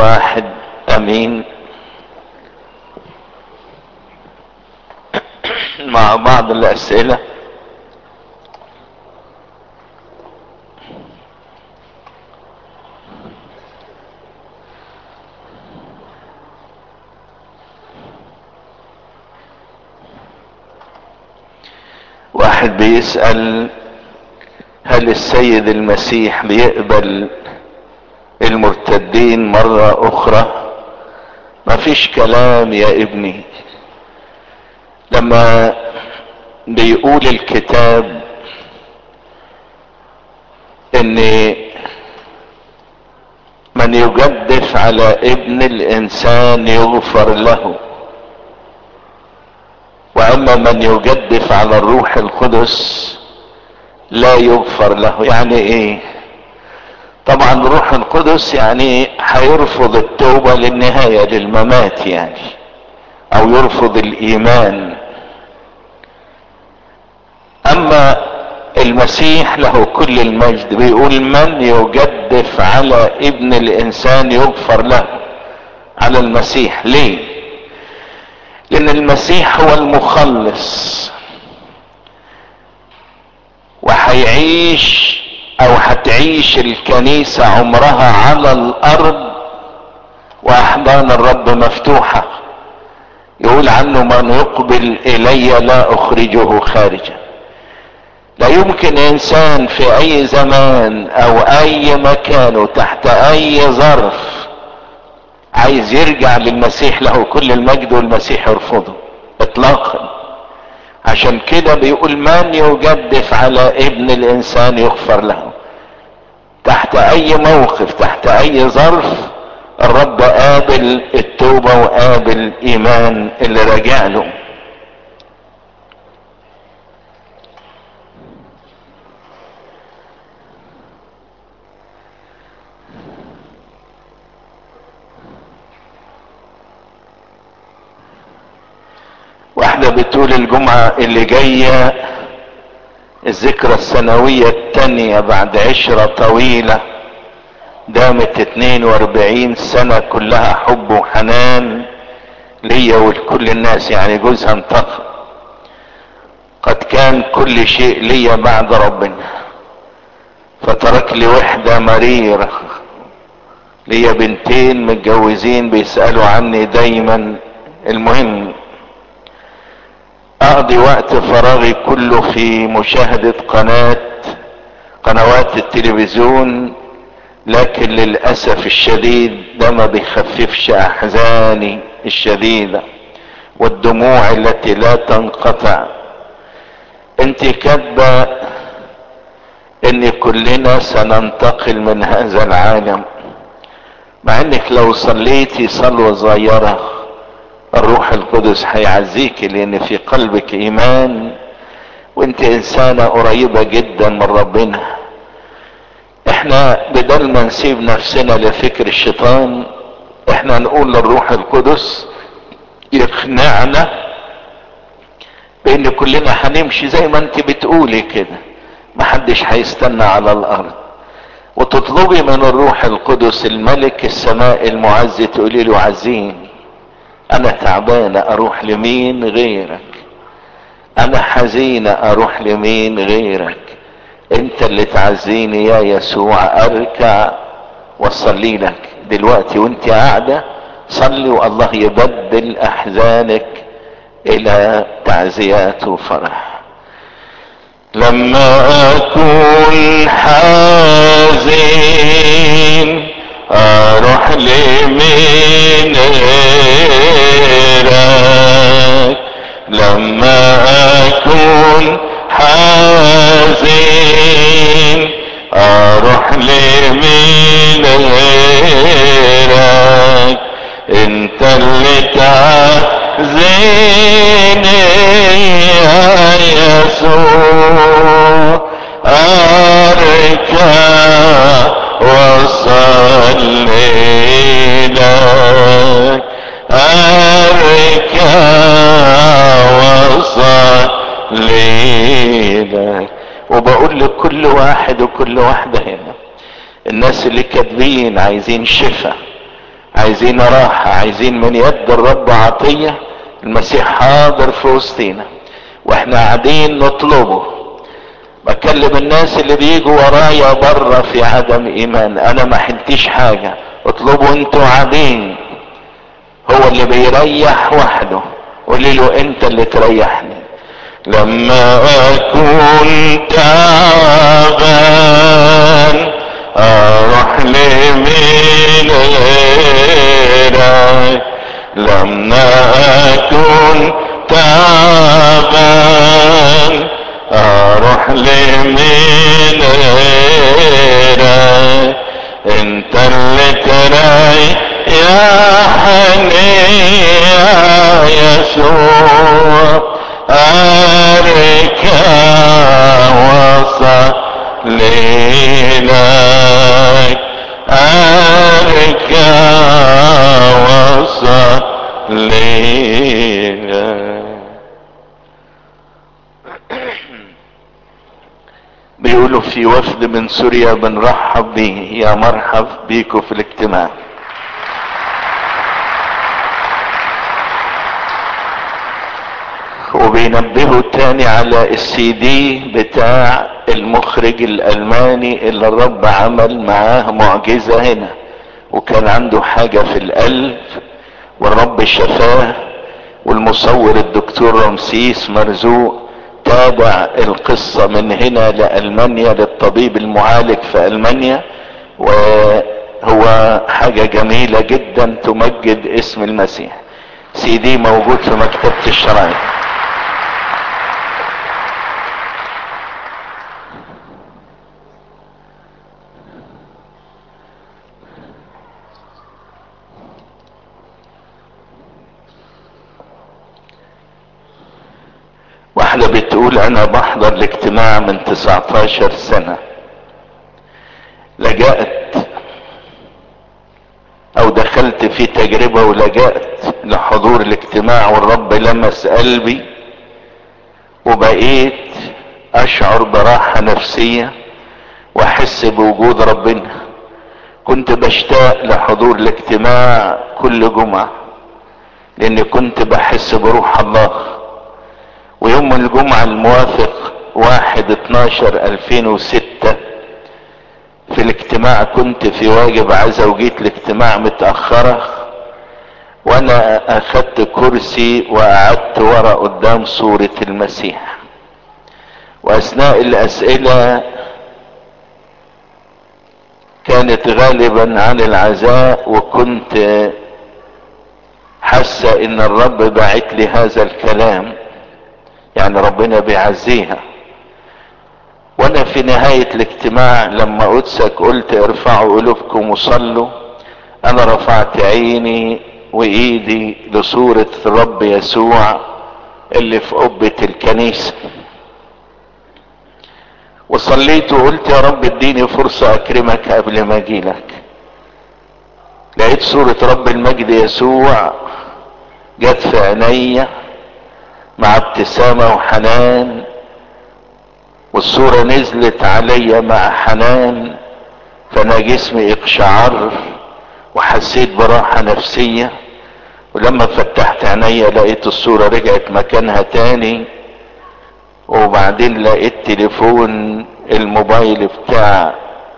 واحد امين مع بعض الاسئلة واحد بيسأل هل السيد المسيح بيقبل المرتدين مرة اخرى ما فيش كلام يا ابني لما بيقول الكتاب ان من يجدف على ابن الانسان يغفر له واما من يجدف على الروح القدس لا يغفر له يعني ايه طبعا الروح القدس يعني هيرفض التوبة للنهاية للممات يعني او يرفض الايمان اما المسيح له كل المجد بيقول من يجدف على ابن الانسان يغفر له على المسيح ليه لان المسيح هو المخلص وهيعيش او هتعيش الكنيسة عمرها على الارض واحضان الرب مفتوحة يقول عنه من يقبل الي لا اخرجه خارجا لا يمكن انسان في اي زمان او اي مكان تحت اي ظرف عايز يرجع للمسيح له كل المجد والمسيح يرفضه اطلاقا عشان كده بيقول من يجدف على ابن الانسان يغفر له تحت اي موقف تحت اي ظرف الرب قابل التوبة وقابل الايمان اللي راجع له واحدة بتقول الجمعة اللي جاية الذكرى السنوية التانية بعد عشرة طويلة دامت 42 سنة كلها حب وحنان ليا ولكل الناس يعني جوزها انتقل قد كان كل شيء ليا بعد ربنا فترك لي وحدة مريرة ليا بنتين متجوزين بيسألوا عني دايما المهم اقضي وقت فراغي كله في مشاهدة قناة قنوات التلفزيون لكن للأسف الشديد ده ما بيخففش احزاني الشديدة والدموع التي لا تنقطع انت كاتبة ان كلنا سننتقل من هذا العالم مع انك لو صليتي صلوة صغيرة الروح القدس هيعزيك لان في قلبك ايمان وانت انسانة قريبة جدا من ربنا احنا بدل ما نسيب نفسنا لفكر الشيطان احنا نقول للروح القدس يقنعنا بان كلنا هنمشي زي ما انت بتقولي كده محدش هيستنى على الارض وتطلبي من الروح القدس الملك السماء المعز تقولي له عزيني انا تعبانة اروح لمين غيرك انا حزينة اروح لمين غيرك انت اللي تعزيني يا يسوع اركع واصلي لك دلوقتي وانت قاعدة صلي والله يبدل احزانك الى تعزيات وفرح لما اكون حزين اروح لمين غيرك لما اكون حزين اروح لمين غيرك انت اللي تعزيني يا يسوع اركع وصلي لك اركع وصلي لك وبقول لكل واحد وكل واحدة هنا الناس اللي كاتبين عايزين شفاء عايزين راحة عايزين من يد الرب عطية المسيح حاضر في وسطينا واحنا قاعدين نطلبه بكلم الناس اللي بيجوا ورايا بره في عدم ايمان انا ما حلتيش حاجة اطلبوا انتوا قاعدين هو اللي بيريح وحده قولي له انت اللي تريحني لما اكون تعبان اروح لمين غيرك لما اكون تعبان اروح لمين غيرك انت اللي تريح يا حنين يا يسوع أرك وصل لك أرك وصل لك بيقولوا في وفد من سوريا بنرحب بيه يا مرحب بيكم في الاجتماع وبينبهوا تاني على السي دي بتاع المخرج الالماني اللي الرب عمل معاه معجزة هنا وكان عنده حاجة في القلب والرب شفاه والمصور الدكتور رمسيس مرزوق تابع القصة من هنا لألمانيا للطبيب المعالج في ألمانيا وهو حاجة جميلة جدا تمجد اسم المسيح سي دي موجود في مكتبة الشرايط واحدة بتقول انا بحضر الاجتماع من 19 سنة لجأت او دخلت في تجربة ولجأت لحضور الاجتماع والرب لمس قلبي وبقيت اشعر براحة نفسية واحس بوجود ربنا كنت بشتاق لحضور الاجتماع كل جمعة لاني كنت بحس بروح الله ويوم الجمعة الموافق واحد اتناشر الفين وستة في الاجتماع كنت في واجب عزا وجيت الاجتماع متأخرة وانا اخدت كرسي وقعدت ورا قدام صورة المسيح واثناء الاسئلة كانت غالبا عن العزاء وكنت حاسة ان الرب بعت لي هذا الكلام يعني ربنا بيعزيها وانا في نهاية الاجتماع لما قدسك قلت ارفعوا قلوبكم وصلوا انا رفعت عيني وايدي لصورة الرب يسوع اللي في قبة الكنيسة وصليت وقلت يا رب اديني فرصة اكرمك قبل ما اجيلك لقيت صورة رب المجد يسوع جت في عينيا مع ابتسامة وحنان والصورة نزلت عليا مع حنان فانا جسمي اقشعر وحسيت براحة نفسية ولما فتحت عينيا لقيت الصورة رجعت مكانها تاني وبعدين لقيت تليفون الموبايل بتاع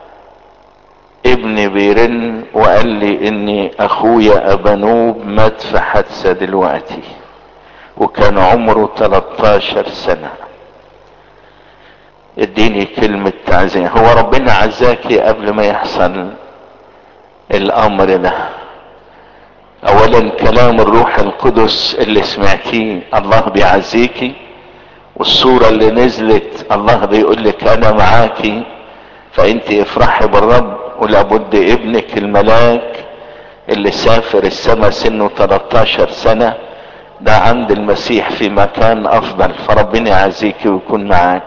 ابني بيرن وقال لي اني اخويا ابانوب مات في حادثة دلوقتي وكان عمره 13 سنة اديني كلمة تعزية هو ربنا عزاكي قبل ما يحصل الامر ده اولا كلام الروح القدس اللي سمعتيه الله بيعزيكي والصورة اللي نزلت الله بيقول لك انا معاكي فانت افرحي بالرب ولابد ابنك الملاك اللي سافر السما سنه 13 سنة ده عند المسيح في مكان افضل فربنا يعزيكي ويكون معاك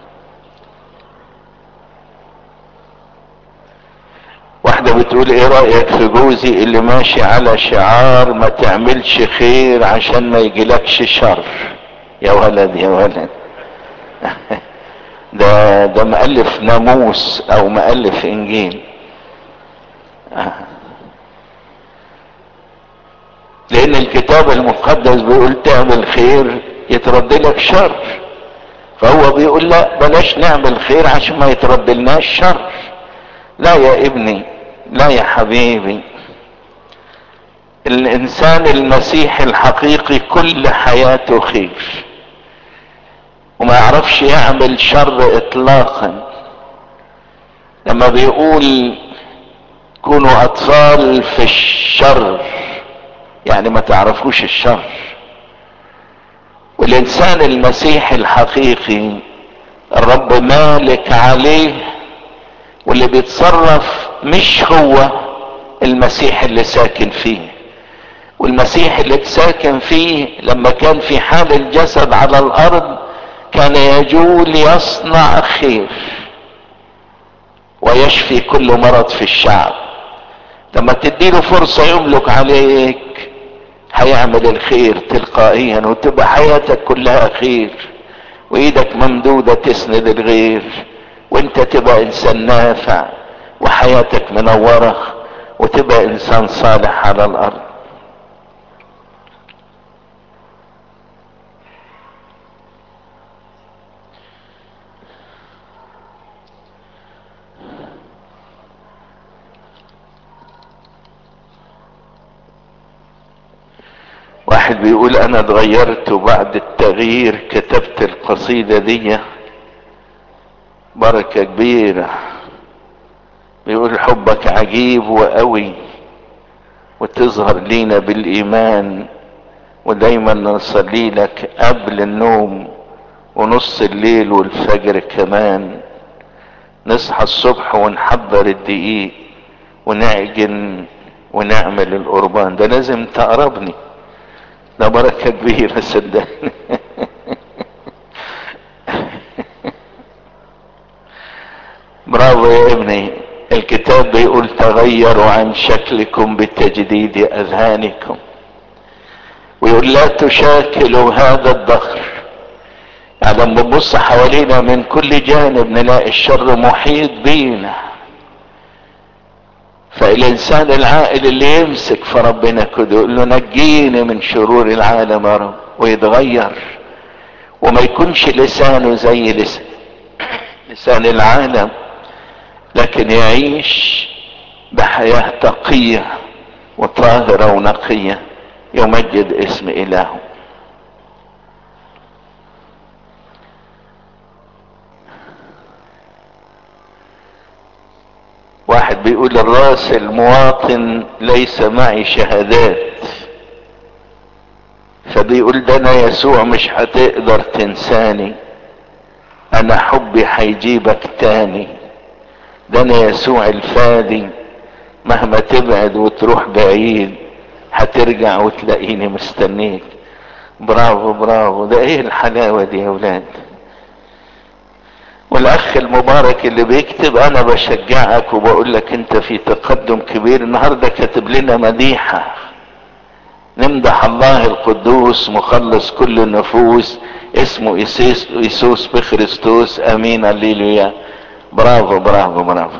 واحدة بتقول ايه رأيك في جوزي اللي ماشي على شعار ما تعملش خير عشان ما يجيلكش شر يا ولد يا ولد ده ده مؤلف ناموس او مؤلف انجيل لان الكتاب المقدس بيقول تعمل خير يترد لك شر فهو بيقول لا بلاش نعمل خير عشان ما يترد لناش شر لا يا ابني لا يا حبيبي الانسان المسيحي الحقيقي كل حياته خير وما يعرفش يعمل شر اطلاقا لما بيقول كونوا اطفال في الشر يعني ما تعرفوش الشر والانسان المسيحي الحقيقي الرب مالك عليه واللي بيتصرف مش هو المسيح اللي ساكن فيه والمسيح اللي ساكن فيه لما كان في حال الجسد على الارض كان يجول يصنع خير ويشفي كل مرض في الشعب لما تديله فرصة يملك عليك هيعمل الخير تلقائيا وتبقى حياتك كلها خير وايدك ممدودة تسند الغير وانت تبقى انسان نافع وحياتك منورة وتبقى انسان صالح على الارض واحد بيقول انا اتغيرت وبعد التغيير كتبت القصيدة دي بركة كبيرة بيقول حبك عجيب وقوي وتظهر لينا بالايمان ودايما نصلي لك قبل النوم ونص الليل والفجر كمان نصحى الصبح ونحضر الدقيق ونعجن ونعمل القربان ده لازم تقربني ده بركة كبيرة صدقني برافو يا ابني الكتاب بيقول تغيروا عن شكلكم بتجديد اذهانكم ويقول لا تشاكلوا هذا الدهر يعني لما نبص حوالينا من كل جانب نلاقي الشر محيط بينا فالانسان العاقل اللي يمسك في ربنا كده يقول له نجيني من شرور العالم يا رب ويتغير وما يكونش لسانه زي لسان لسان العالم لكن يعيش بحياة تقية وطاهرة ونقية يمجد اسم إلهه واحد بيقول الراس المواطن ليس معي شهادات فبيقول ده انا يسوع مش هتقدر تنساني انا حبي هيجيبك تاني ده انا يسوع الفادي مهما تبعد وتروح بعيد هترجع وتلاقيني مستنيك برافو برافو ده ايه الحلاوة دي يا ولاد والاخ المبارك اللي بيكتب انا بشجعك وبقول لك انت في تقدم كبير النهارده كاتب لنا مديحه نمدح الله القدوس مخلص كل النفوس اسمه إيسيس إيسوس بخريستوس امين هللويا برافو برافو برافو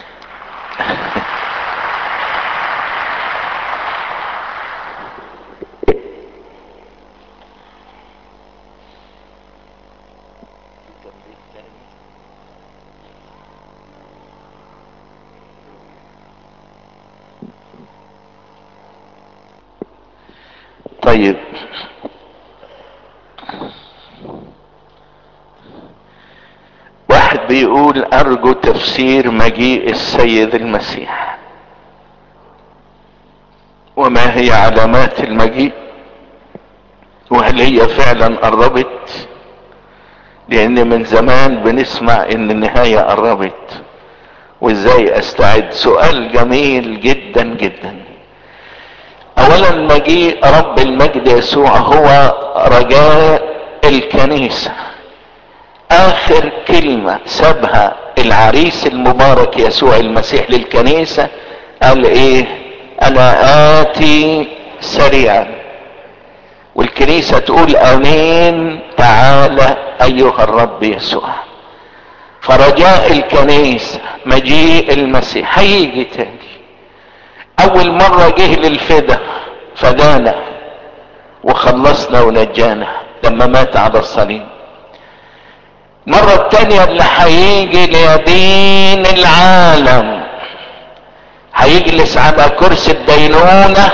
طيب واحد بيقول ارجو تفسير مجيء السيد المسيح وما هي علامات المجيء وهل هي فعلا قربت لان من زمان بنسمع ان النهاية قربت وازاي استعد سؤال جميل جدا جدا اولا مجيء رب المجد يسوع هو رجاء الكنيسة اخر كلمة سابها العريس المبارك يسوع المسيح للكنيسة قال ايه انا اتي سريعا والكنيسة تقول امين تعالى ايها الرب يسوع فرجاء الكنيسة مجيء المسيح هيجي تاني اول مرة جه للفدا فدانا وخلصنا ونجانا لما مات على الصليب المرة التانية اللي هيجي ليدين العالم هيجلس على كرسي الدينونة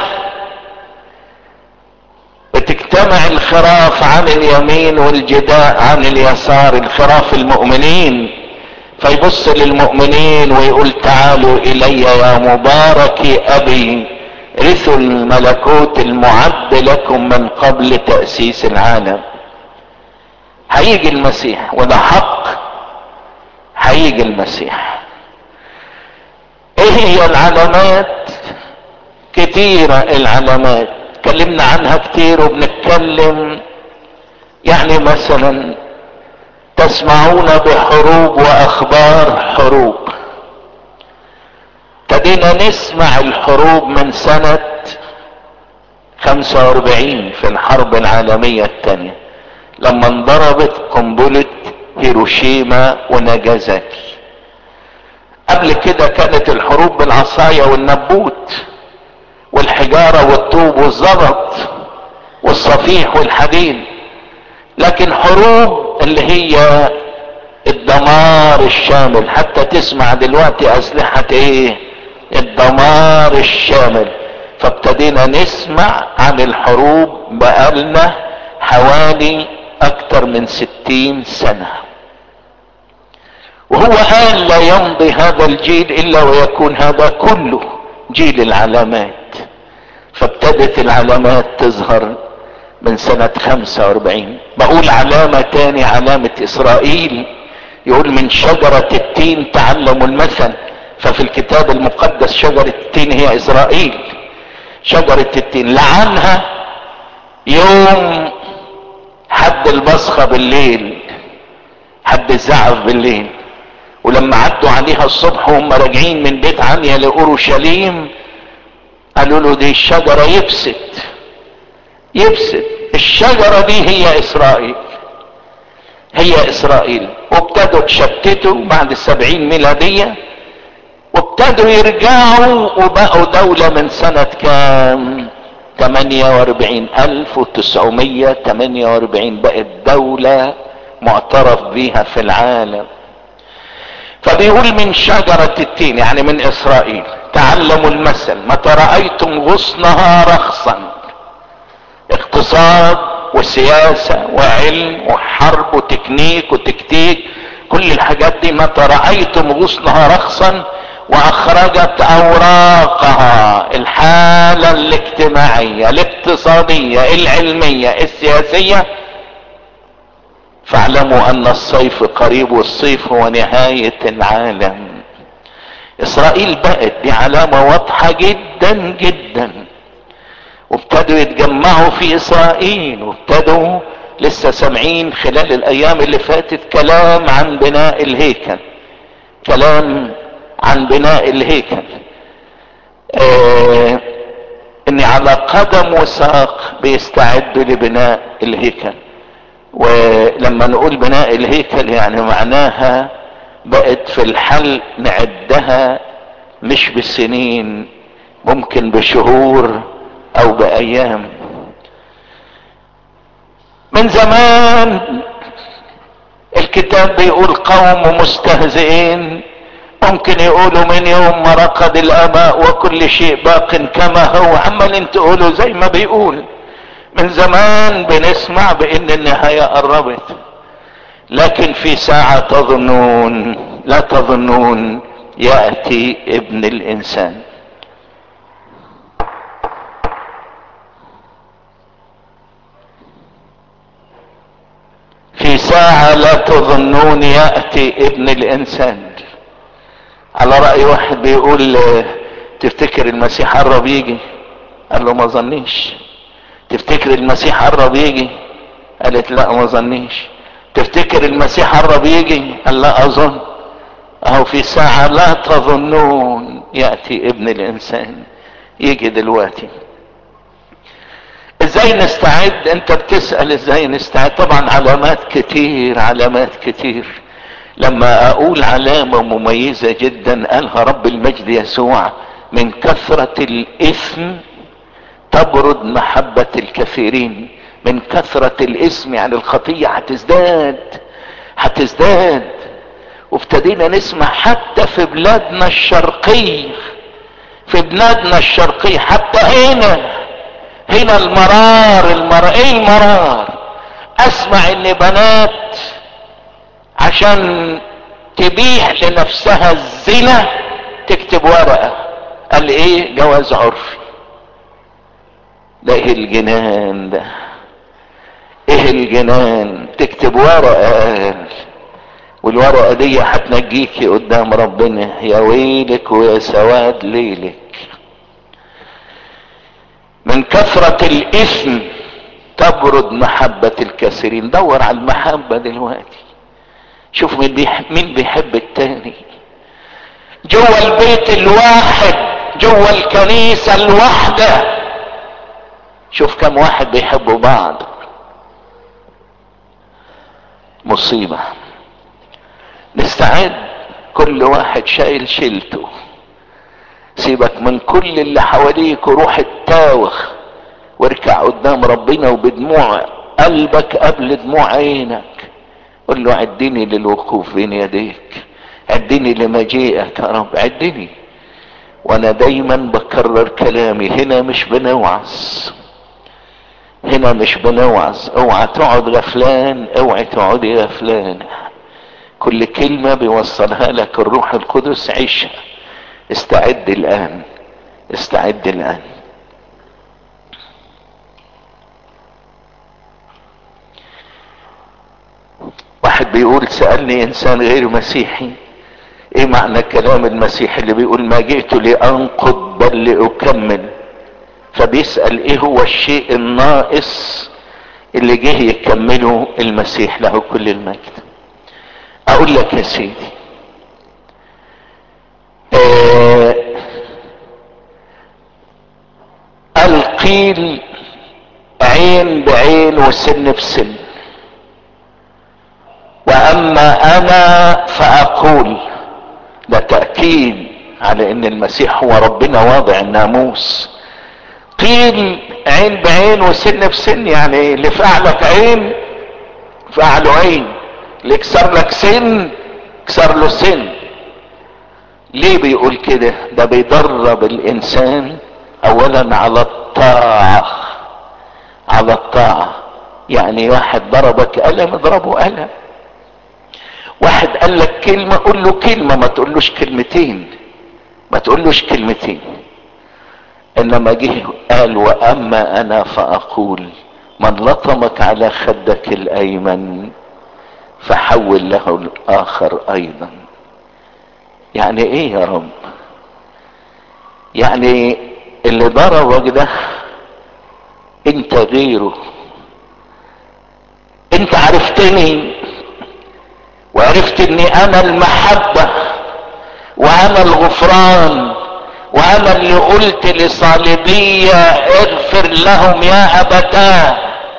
بتجتمع الخراف عن اليمين والجداء عن اليسار الخراف المؤمنين فيبص للمؤمنين ويقول تعالوا الي يا مبارك ابي رثوا الملكوت المعد لكم من قبل تأسيس العالم هيجي المسيح وده حق هيجي المسيح ايه هي العلامات كتيرة العلامات اتكلمنا عنها كتير وبنتكلم يعني مثلا تسمعون بحروب واخبار حروب ابتدينا نسمع الحروب من سنة 45 في الحرب العالمية الثانية لما انضربت قنبلة هيروشيما وناجازاكي قبل كده كانت الحروب بالعصاية والنبوت والحجارة والطوب والزلط والصفيح والحديد لكن حروب اللي هي الدمار الشامل حتى تسمع دلوقتي اسلحة ايه الدمار الشامل فابتدينا نسمع عن الحروب بقالنا حوالي اكتر من ستين سنة وهو قال لا يمضي هذا الجيل الا ويكون هذا كله جيل العلامات فابتدت العلامات تظهر من سنة 45 بقول علامة تاني علامة اسرائيل يقول من شجرة التين تعلموا المثل ففي الكتاب المقدس شجرة التين هي اسرائيل شجرة التين لعنها يوم حد البصخة بالليل حد الزعف بالليل ولما عدوا عليها الصبح وهم راجعين من بيت عنيا لاورشليم قالوا له دي الشجرة يبست يبست الشجرة دي هي اسرائيل هي اسرائيل وابتدوا تشتتوا بعد السبعين ميلادية وابتدوا يرجعوا وبقوا دولة من سنة كام 48 1948 بقت دولة معترف بيها في العالم فبيقول من شجرة التين يعني من اسرائيل تعلموا المثل متى رأيتم غصنها رخصا اقتصاد وسياسة وعلم وحرب وتكنيك وتكتيك كل الحاجات دي متى رأيتم غصنها رخصا واخرجت اوراقها الحالة الاجتماعية الاقتصادية العلمية السياسية فاعلموا ان الصيف قريب والصيف هو نهاية العالم اسرائيل بقت دي علامة واضحة جدا جدا وابتدوا يتجمعوا في اسرائيل وابتدوا لسه سامعين خلال الايام اللي فاتت كلام عن بناء الهيكل كلام عن بناء الهيكل آه ان على قدم وساق بيستعدوا لبناء الهيكل ولما نقول بناء الهيكل يعني معناها بقت في الحل نعدها مش بالسنين ممكن بشهور او بايام من زمان الكتاب بيقول قوم مستهزئين ممكن يقولوا من يوم ما رقد الاباء وكل شيء باق كما هو عمال تقولوا زي ما بيقول من زمان بنسمع بان النهاية قربت لكن في ساعة تظنون لا تظنون يأتي ابن الانسان في ساعة لا تظنون يأتي ابن الانسان على رأي واحد بيقول تفتكر المسيح قرب يجي قال له ما ظنيش تفتكر المسيح قرب يجي قالت لا ما ظنيش تفتكر المسيح قرب يجي قال لا اظن اهو في ساعة لا تظنون يأتي ابن الانسان يجي دلوقتي ازاي نستعد انت بتسأل ازاي نستعد طبعا علامات كتير علامات كتير لما اقول علامة مميزة جدا قالها رب المجد يسوع من كثرة الاثم تبرد محبة الكثيرين من كثرة الاسم يعني الخطية هتزداد هتزداد وابتدينا نسمع حتى في بلادنا الشرقية في بلادنا الشرقية حتى هنا هنا المرار المر ايه المرار اسمع ان بنات عشان تبيح لنفسها الزنا تكتب ورقة قال ايه جواز عرفي ده ايه الجنان ده ايه الجنان تكتب ورقة قال والورقة دي هتنجيكي قدام ربنا يا ويلك ويا سواد ليلك من كثرة الاثم تبرد محبة الكثيرين دور على المحبة دلوقتي شوف مين بيحب, مين بيحب التاني جوه البيت الواحد جوه الكنيسة الواحدة شوف كم واحد بيحبوا بعض مصيبة نستعد كل واحد شايل شيلته سيبك من كل اللي حواليك وروح التاوخ واركع قدام ربنا وبدموع قلبك قبل دموع عينك قل له عدني للوقوف بين يديك عدني لمجيئك يا رب عدني وانا دايما بكرر كلامي هنا مش بنوعظ هنا مش بنوعظ اوعى تقعد غفلان اوعى تقعدي غفلان كل كلمة بيوصلها لك الروح القدس عيشها استعد الان استعد الان واحد بيقول سألني انسان غير مسيحي ايه معنى كلام المسيح اللي بيقول ما جئت لانقض بل لاكمل فبيسأل ايه هو الشيء الناقص اللي جه يكمله المسيح له كل المجد اقول لك يا سيدي آه القيل عين بعين وسن بسن واما انا فاقول ده تأكيد على ان المسيح هو ربنا واضع الناموس قيل عين بعين وسن بسن يعني اللي فعلك عين فعله عين اللي كسر لك سن كسر له سن ليه بيقول كده ده بيدرب الانسان اولا على الطاعة على الطاعة يعني واحد ضربك قلم اضربه قلم واحد قال لك كلمة قول له كلمة ما تقولوش كلمتين ما تقولوش كلمتين انما جه قال واما انا فاقول من لطمك على خدك الايمن فحول له الاخر ايضا يعني ايه يا رب يعني اللي ضربك ده انت غيره انت عرفتني وعرفت اني انا المحبة وانا الغفران وانا اللي قلت لصالبية اغفر لهم يا ابتاه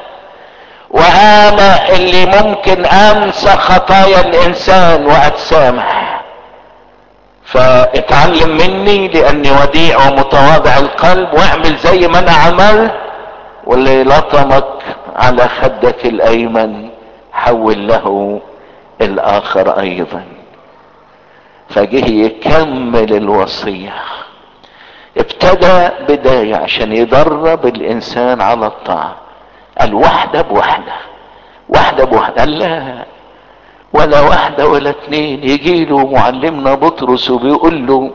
وانا اللي ممكن انسى خطايا الانسان واتسامح فاتعلم مني لاني وديع ومتواضع القلب واعمل زي ما انا عملت واللي لطمك على خدك الايمن حول له الاخر ايضا فجه يكمل الوصية ابتدى بداية عشان يدرب الانسان على الطاعة قال واحدة بواحدة واحدة بواحدة قال لا ولا واحدة ولا اتنين يجي له معلمنا بطرس وبيقول له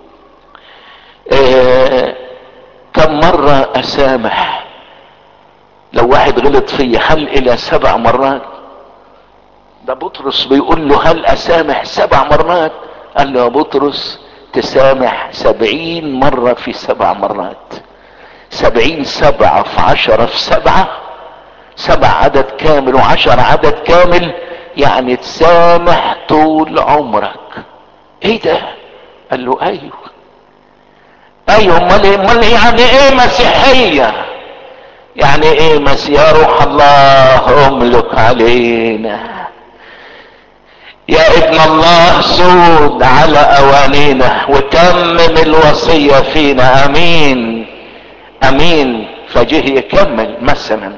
اه كم مرة اسامح لو واحد غلط فيا هل الى سبع مرات ده بطرس بيقول له هل اسامح سبع مرات قال له يا بطرس تسامح سبعين مرة في سبع مرات سبعين سبعة في عشرة في سبعة سبع عدد كامل وعشر عدد كامل يعني تسامح طول عمرك ايه ده قال له ايوه ايوه امال ايه امال يعني ايه مسيحيه يعني ايه مس يا روح الله املك علينا يا ابن الله سود على اوانينا وتمم الوصية فينا امين امين فجه يكمل مثلا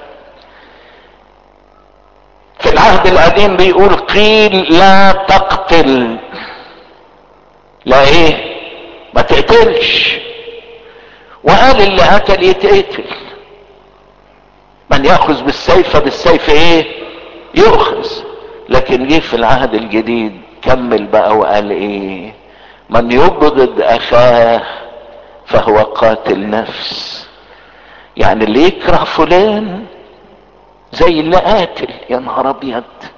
في العهد القديم بيقول قيل لا تقتل لا ايه ما تقتلش وقال اللي قتل يتقتل من ياخذ بالسيف بالسيف ايه يؤخذ لكن جه في العهد الجديد كمل بقى وقال ايه من يبغض اخاه فهو قاتل نفس يعني اللي يكره فلان زي اللي قاتل يا نهار ابيض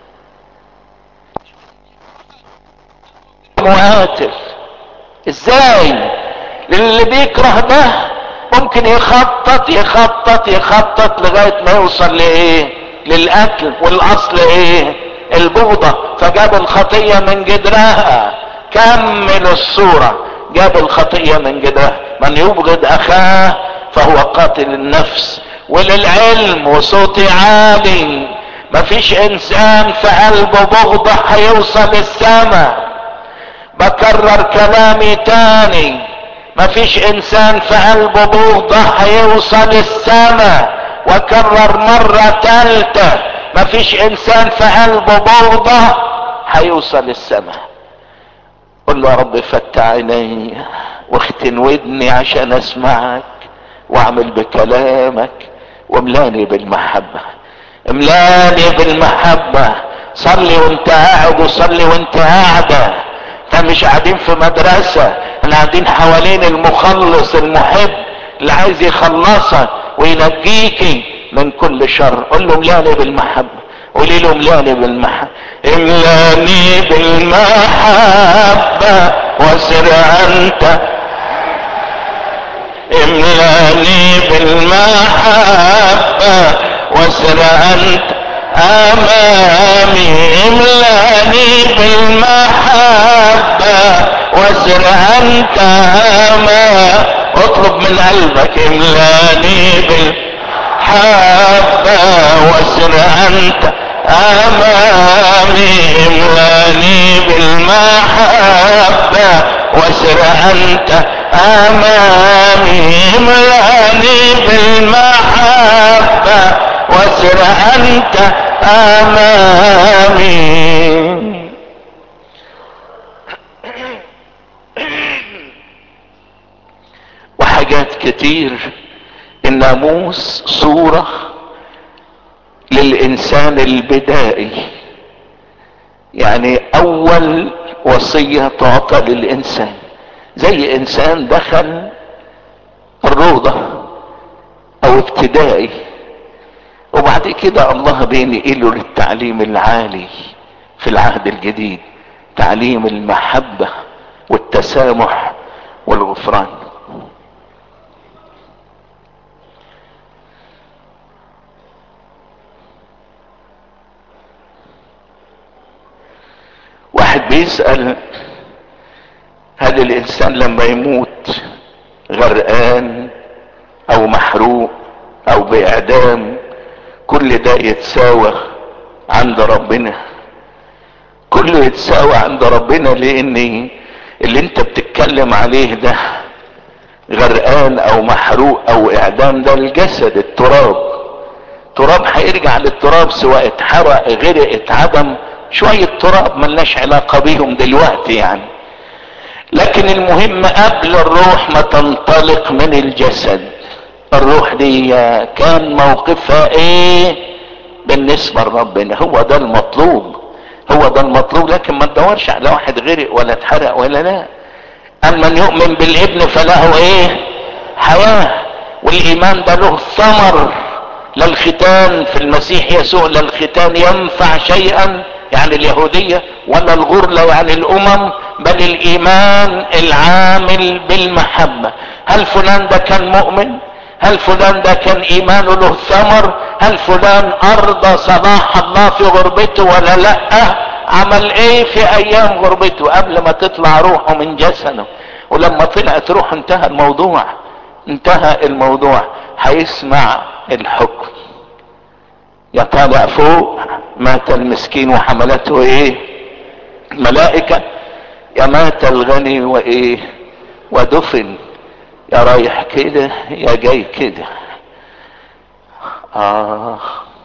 مقاتل ازاي اللي بيكره ده ممكن يخطط يخطط يخطط لغاية ما يوصل لايه للقتل والاصل ايه البغضة فجاب الخطية من جدرها كمل الصورة جاب الخطية من جدرها من يبغض اخاه فهو قاتل النفس وللعلم وصوتي عالي مفيش انسان في قلبه بغضة هيوصل السماء بكرر كلامي تاني مفيش انسان في قلبه بغضة هيوصل السماء وكرر مرة تالتة مفيش انسان في قلبه بغضة هيوصل السماء قل له يا رب فتح عيني واختن ودني عشان اسمعك واعمل بكلامك واملاني بالمحبة املاني بالمحبة صلي وانت قاعد وصلي وانت قاعدة احنا مش قاعدين في مدرسة احنا قاعدين حوالين المخلص المحب اللي عايز يخلصك وينجيكي من كل شر قل له املاني بالمحبة قولي له املاني بالمحبة املاني بالمحبة وسر انت املاني بالمحبة وسر انت امامي املاني بالمحبة وسر انت امامي اطلب من قلبك املاني بالحبة وسر انت امامي املاني بالمحبة وسر انت امامي املاني بالمحبة وسر انت امامي وحاجات كتير الناموس صورة للانسان البدائي يعني اول وصية تعطى للانسان زي انسان دخل الروضة او ابتدائي وبعد كده الله بينقله للتعليم العالي في العهد الجديد تعليم المحبة والتسامح والغفران واحد بيسأل هل الانسان لما يموت غرقان او محروق او باعدام كل ده يتساوى عند ربنا كله يتساوى عند ربنا لان اللي انت بتتكلم عليه ده غرقان او محروق او اعدام ده الجسد التراب تراب هيرجع للتراب سواء اتحرق غرق اتعدم شوية تراب ملناش علاقة بيهم دلوقتي يعني لكن المهم قبل الروح ما تنطلق من الجسد الروح دي كان موقفها ايه بالنسبة لربنا هو ده المطلوب هو ده المطلوب لكن ما تدورش على واحد غرق ولا اتحرق ولا لا قال من يؤمن بالابن فله ايه حياة والايمان ده له ثمر للختان في المسيح يسوع للختان ينفع شيئا يعني اليهودية ولا الغرلة يعني الامم بل الايمان العامل بالمحبة هل فلان ده كان مؤمن هل فلان ده كان ايمانه له ثمر هل فلان ارضى صلاح الله في غربته ولا لا عمل ايه في ايام غربته قبل ما تطلع روحه من جسده ولما طلعت روحه انتهى الموضوع انتهى الموضوع هيسمع الحكم يا طالع فوق مات المسكين وحملته ايه ملائكة يا مات الغني وايه ودفن يا رايح كده يا جاي كده آه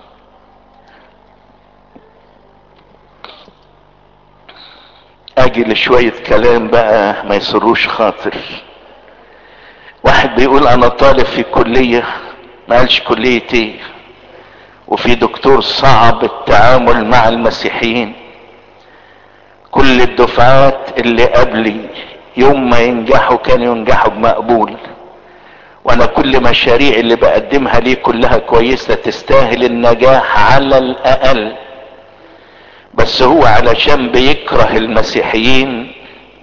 اجي لشوية كلام بقى ما يسروش خاطر واحد بيقول انا طالب في كلية ما قالش كلية ايه وفي دكتور صعب التعامل مع المسيحيين كل الدفعات اللي قبلي يوم ما ينجحوا كانوا ينجحوا بمقبول وانا كل مشاريع اللي بقدمها ليه كلها كويسة تستاهل النجاح على الاقل بس هو علشان بيكره المسيحيين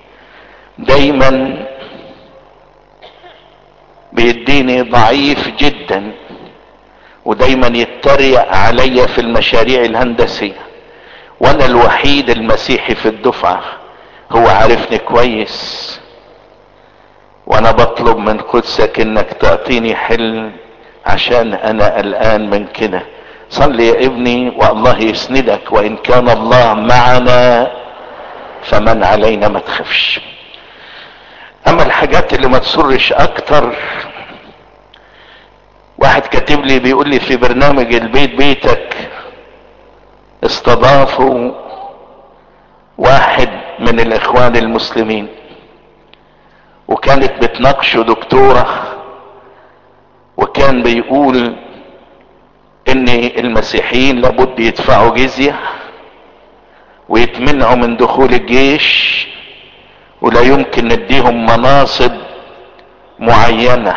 دايما بيديني ضعيف جدا ودايما يتريق عليا في المشاريع الهندسية وانا الوحيد المسيحي في الدفعة هو عارفني كويس وانا بطلب من قدسك انك تعطيني حلم عشان انا قلقان من كده صلي يا ابني والله يسندك وان كان الله معنا فمن علينا ما تخافش اما الحاجات اللي ما تسرش اكتر واحد كاتب لي بيقول لي في برنامج البيت بيتك استضافوا واحد من الاخوان المسلمين وكانت بتناقشه دكتورة وكان بيقول ان المسيحيين لابد يدفعوا جزية ويتمنعوا من دخول الجيش ولا يمكن نديهم مناصب معينة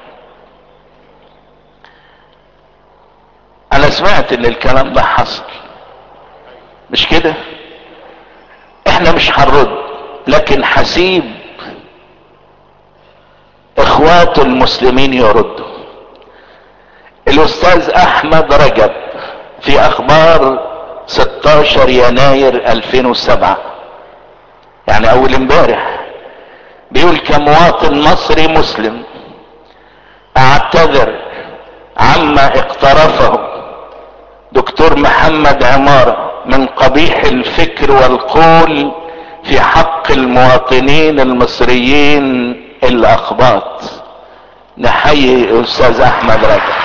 انا سمعت ان الكلام ده حصل مش كده احنا مش هنرد لكن حسيب اخوات المسلمين يردوا الاستاذ احمد رجب في اخبار 16 يناير 2007 يعني اول امبارح بيقول كمواطن مصري مسلم اعتذر عما اقترفه دكتور محمد عمارة من قبيح الفكر والقول في حق المواطنين المصريين الاخباط نحيي استاذ احمد رجب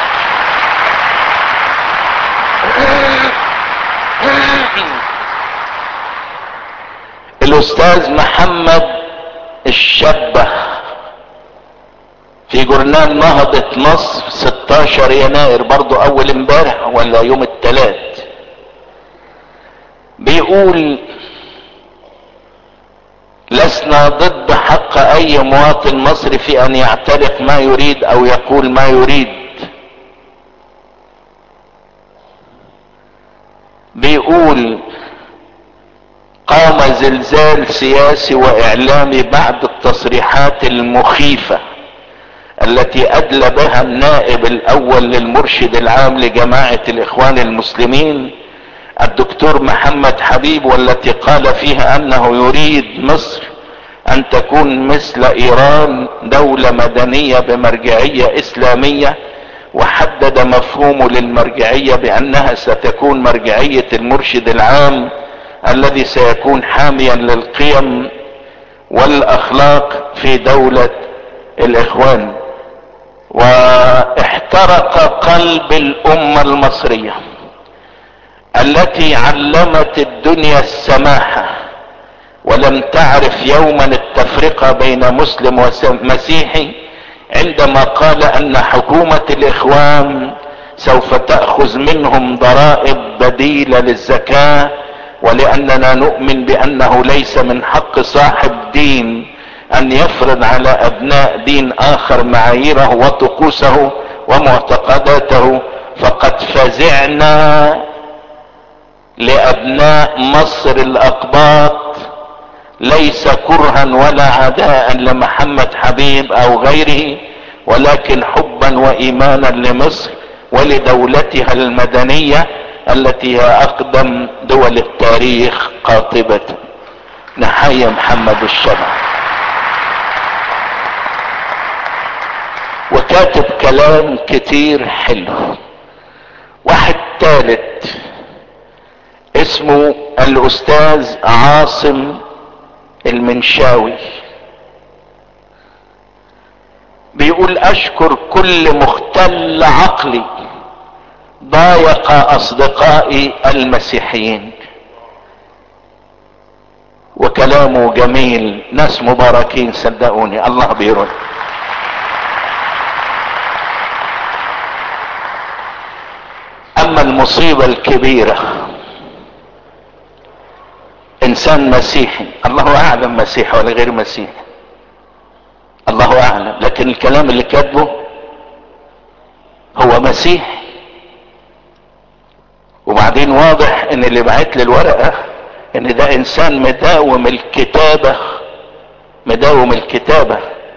الاستاذ محمد الشبه في جورنال نهضة مصر 16 يناير برضو اول امبارح ولا يوم الثلاث بيقول لسنا ضد حق اي مواطن مصري في ان يعترف ما يريد او يقول ما يريد بيقول قام زلزال سياسي واعلامي بعد التصريحات المخيفة التي ادلى بها النائب الاول للمرشد العام لجماعة الاخوان المسلمين الدكتور محمد حبيب والتي قال فيها انه يريد مصر ان تكون مثل ايران دولة مدنية بمرجعية اسلامية وحدد مفهومه للمرجعية بانها ستكون مرجعية المرشد العام الذي سيكون حاميا للقيم والاخلاق في دولة الاخوان واحترق قلب الامة المصرية التي علمت الدنيا السماحة ولم تعرف يوما التفرقة بين مسلم ومسيحي عندما قال ان حكومة الاخوان سوف تأخذ منهم ضرائب بديلة للزكاة ولاننا نؤمن بانه ليس من حق صاحب دين ان يفرض على ابناء دين اخر معاييره وطقوسه ومعتقداته فقد فزعنا لابناء مصر الاقباط ليس كرها ولا عداء لمحمد حبيب او غيره ولكن حبا وايمانا لمصر ولدولتها المدنية التي هي اقدم دول التاريخ قاطبة نحيي محمد الشبع وكاتب كلام كتير حلو واحد ثالث اسمه الاستاذ عاصم المنشاوي بيقول اشكر كل مختل عقلي ضايق اصدقائي المسيحيين وكلامه جميل ناس مباركين صدقوني الله بيرد اما المصيبة الكبيرة انسان مسيحي الله اعلم مسيحي ولا غير مسيحي الله اعلم لكن الكلام اللي كاتبه هو مسيحي وبعدين واضح ان اللي بعت لي الورقه ان ده انسان مداوم الكتابه مداوم الكتابه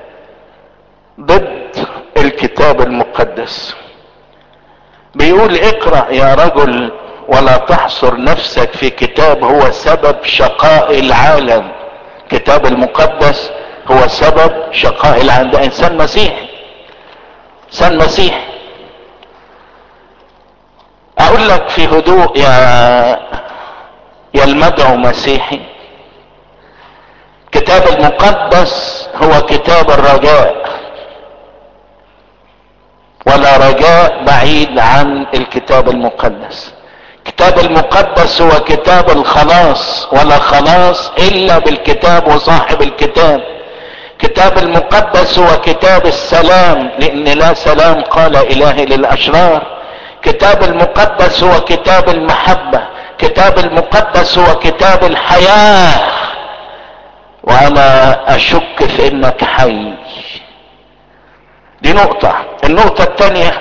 ضد الكتاب المقدس بيقول اقرا يا رجل ولا تحصر نفسك في كتاب هو سبب شقاء العالم كتاب المقدس هو سبب شقاء العالم ده انسان مسيحي انسان مسيحي اقول لك في هدوء يا يا المدعو مسيحي كتاب المقدس هو كتاب الرجاء ولا رجاء بعيد عن الكتاب المقدس الكتاب المقدس هو كتاب الخلاص ولا خلاص الا بالكتاب وصاحب الكتاب كتاب المقدس هو كتاب السلام لان لا سلام قال الهي للاشرار كتاب المقدس هو كتاب المحبه كتاب المقدس هو كتاب الحياه وانا اشك في انك حي دي نقطه النقطه الثانيه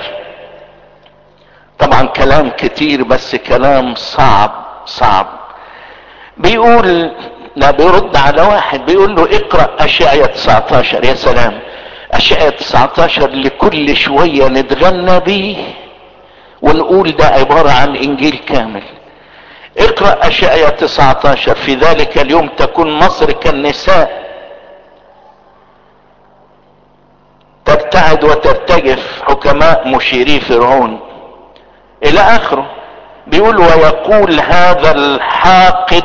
طبعا كلام كتير بس كلام صعب صعب بيقول لا بيرد على واحد بيقول له اقرا اشعيا 19 يا سلام اشعيا 19 لكل شويه نتغنى بيه ونقول ده عباره عن انجيل كامل اقرا اشعيا 19 في ذلك اليوم تكون مصر كالنساء تبتعد وترتجف حكماء مشيري فرعون الى اخره بيقول ويقول هذا الحاقد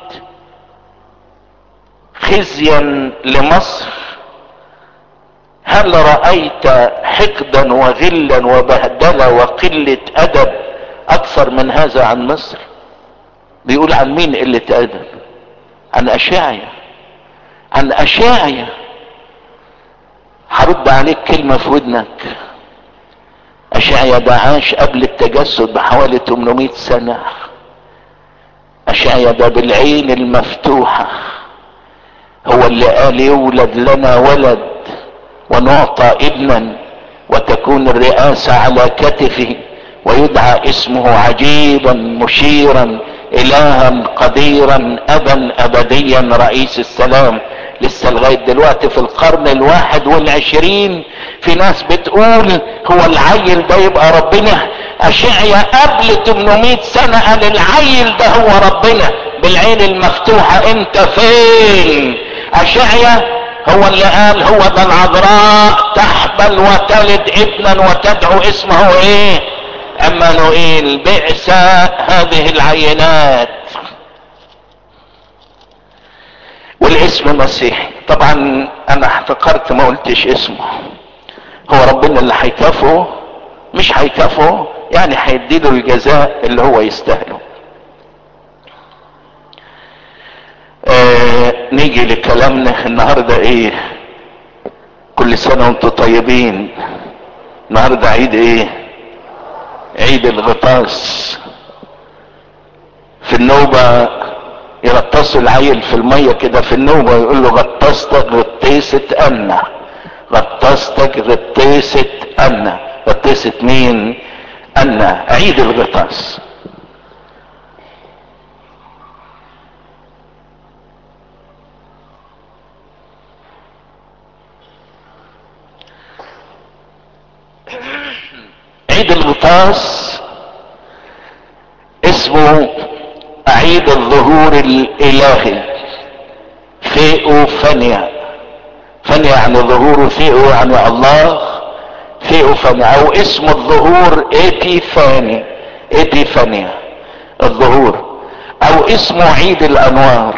خزيا لمصر هل رأيت حقدا وغلا وبهدلة وقلة أدب أكثر من هذا عن مصر بيقول عن مين قلة أدب عن أشاعية عن أشاعية هرد عليك كلمة في ودنك أشعيا ده عاش قبل التجسد بحوالي 800 سنة أشعيا ده بالعين المفتوحة هو اللي قال يولد لنا ولد ونعطى ابنا وتكون الرئاسة على كتفه ويدعى اسمه عجيبا مشيرا الها قديرا ابا ابديا رئيس السلام لسه لغاية دلوقتي في القرن الواحد والعشرين في ناس بتقول هو العيل ده يبقى ربنا اشعيا قبل 800 سنة قال العيل ده هو ربنا بالعين المفتوحة انت فين اشعيا هو اللي قال هو ده العذراء تحبل وتلد ابنا وتدعو اسمه ايه امانوئيل بئس هذه العينات والاسم مسيحي طبعا انا احتقرت ما قلتش اسمه هو ربنا اللي هيكافئه مش هيكافئه يعني هيديله الجزاء اللي هو يستاهله آه نيجي لكلامنا النهارده ايه كل سنه وانتم طيبين النهارده عيد ايه عيد الغطاس في النوبه يغطسوا العيل في الميه كده في النوبه يقول له غطستك غطيسه امنه غطستك غطيسه امنه غطيسه مين امنه عيد الغطاس عيد الغطاس اسمه عيد الظهور الالهي ثيئو فنيا فنيا يعني ظهوره ثيئو يعني الله ثيئو فنيا او اسم الظهور ايبيفاني ايبيفانيا الظهور او اسمه عيد الانوار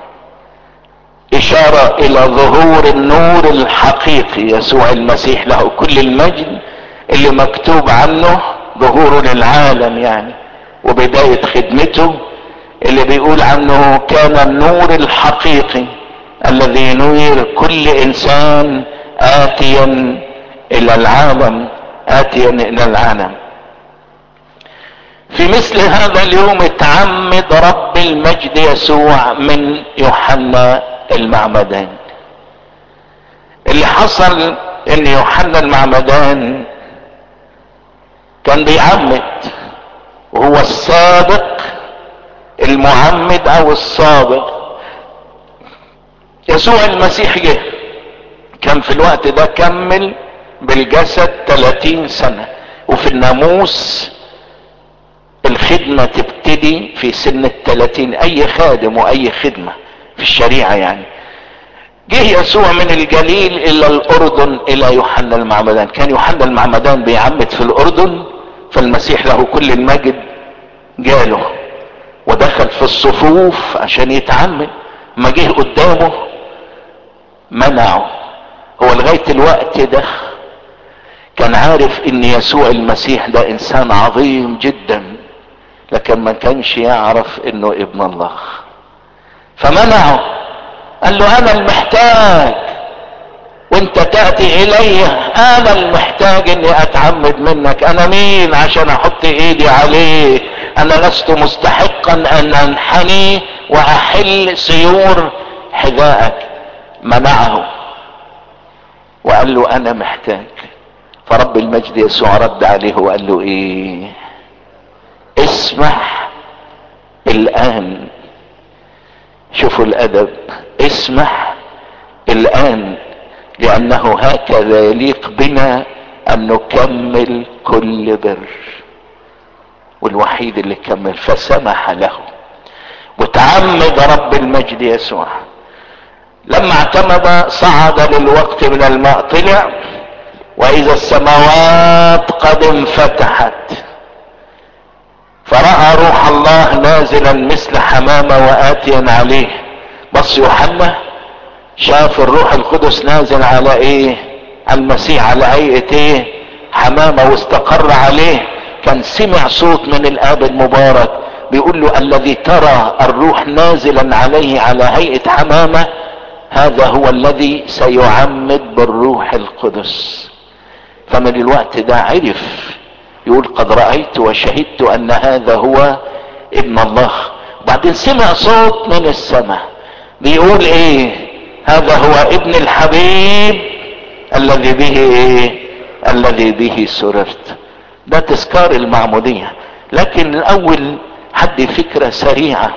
اشارة الى ظهور النور الحقيقي يسوع المسيح له كل المجد اللي مكتوب عنه ظهوره للعالم يعني وبداية خدمته اللي بيقول عنه كان النور الحقيقي الذي ينير كل انسان اتيا الى العالم اتيا الى العالم في مثل هذا اليوم اتعمد رب المجد يسوع من يوحنا المعمدان اللي حصل ان يوحنا المعمدان كان بيعمد وهو السابق المعمد او السابق يسوع المسيح جه كان في الوقت ده كمل بالجسد 30 سنة وفي الناموس الخدمة تبتدي في سن الثلاثين اي خادم واي خدمة في الشريعة يعني جه يسوع من الجليل الى الاردن الى يوحنا المعمدان كان يوحنا المعمدان بيعمد في الاردن فالمسيح له كل المجد جاله ودخل في الصفوف عشان يتعمد ما جه قدامه منعه هو لغاية الوقت ده كان عارف ان يسوع المسيح ده انسان عظيم جدا لكن ما كانش يعرف انه ابن الله فمنعه قال له انا المحتاج وانت تأتي الي انا المحتاج اني اتعمد منك انا مين عشان احط ايدي عليه انا لست مستحقا ان انحني واحل سيور حذائك منعه وقال له انا محتاج فرب المجد يسوع رد عليه وقال له ايه اسمح الان شوفوا الادب اسمح الان لانه هكذا يليق بنا ان نكمل كل بر والوحيد اللي كمل فسمح له وتعمد رب المجد يسوع لما اعتمد صعد للوقت من الماء طلع واذا السماوات قد انفتحت فرأى روح الله نازلا مثل حمامة وآتيا عليه بص يوحنا شاف الروح القدس نازل على ايه على المسيح على هيئة ايه حمامة واستقر عليه كان سمع صوت من الاب المبارك بيقول له الذي ترى الروح نازلا عليه على هيئة حمامة هذا هو الذي سيعمد بالروح القدس فمن الوقت ده عرف يقول قد رأيت وشهدت ان هذا هو ابن الله وبعدين سمع صوت من السماء بيقول ايه هذا هو ابن الحبيب الذي به ايه الذي به سررت ده تذكار المعمودية لكن الاول حد فكرة سريعة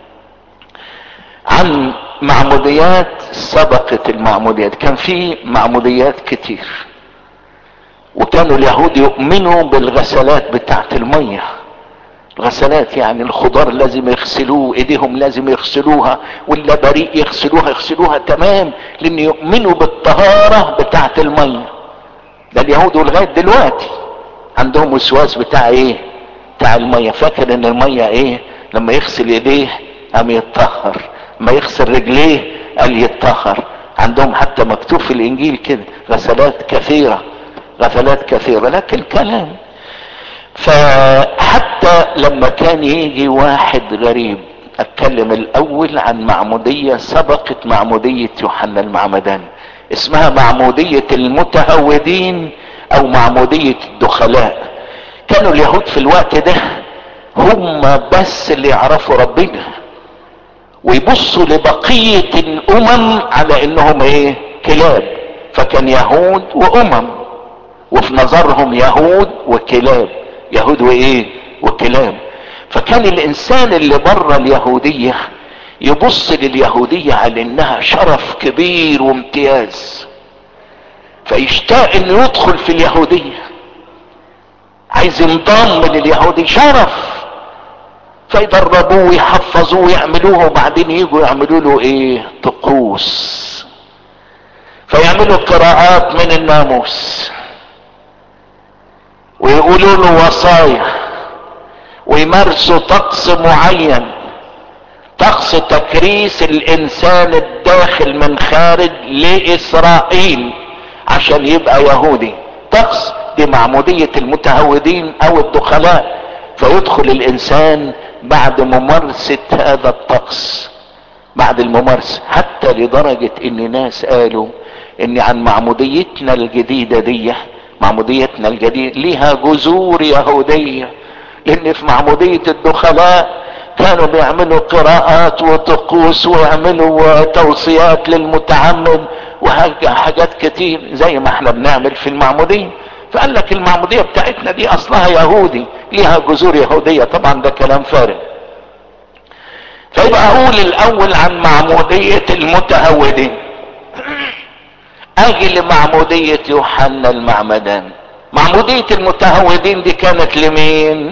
عن معموديات سبقت المعموديات كان في معموديات كتير وكانوا اليهود يؤمنوا بالغسلات بتاعت المية غسلات يعني الخضار لازم يغسلوه ايديهم لازم يغسلوها ولا بريء يغسلوها يغسلوها تمام لان يؤمنوا بالطهارة بتاعت المية ده اليهود لغاية دلوقتي عندهم وسواس بتاع ايه بتاع المية فاكر ان المية ايه لما يغسل ايديه قام يتطهر ما يغسل رجليه قال يتطهر عندهم حتى مكتوب في الانجيل كده غسلات كثيرة غسلات كثيرة لكن كلام فحتى لما كان يجي واحد غريب اتكلم الاول عن معمودية سبقت معمودية يوحنا المعمدان اسمها معمودية المتهودين او معمودية الدخلاء كانوا اليهود في الوقت ده هم بس اللي يعرفوا ربنا ويبصوا لبقية الامم على انهم ايه كلاب فكان يهود وامم وفي نظرهم يهود وكلاب يهود وايه وكلاب فكان الانسان اللي بره اليهودية يبص لليهودية على انها شرف كبير وامتياز فيشتاق انه يدخل في اليهودية عايز ينضم لليهودي شرف فيدربوه ويحفظوه ويعملوه وبعدين يجوا يعملوا له ايه طقوس فيعملوا قراءات من الناموس ويقولوا له وصايا ويمارسوا طقس معين طقس تكريس الانسان الداخل من خارج لاسرائيل عشان يبقى يهودي طقس دي معمودية المتهودين او الدخلاء فيدخل الانسان بعد ممارسة هذا الطقس بعد الممارسة حتى لدرجة ان ناس قالوا ان عن معموديتنا الجديدة دي معموديتنا الجديدة ليها جذور يهودية لان في معمودية الدخلاء كانوا بيعملوا قراءات وطقوس ويعملوا توصيات للمتعمد وحاجات كتير زي ما احنا بنعمل في المعمودية فقال لك المعمودية بتاعتنا دي اصلها يهودي ليها جذور يهودية طبعا ده كلام فارغ فيبقى اقول الاول عن معمودية المتهودين اجي لمعمودية يوحنا المعمدان معمودية المتهودين دي كانت لمين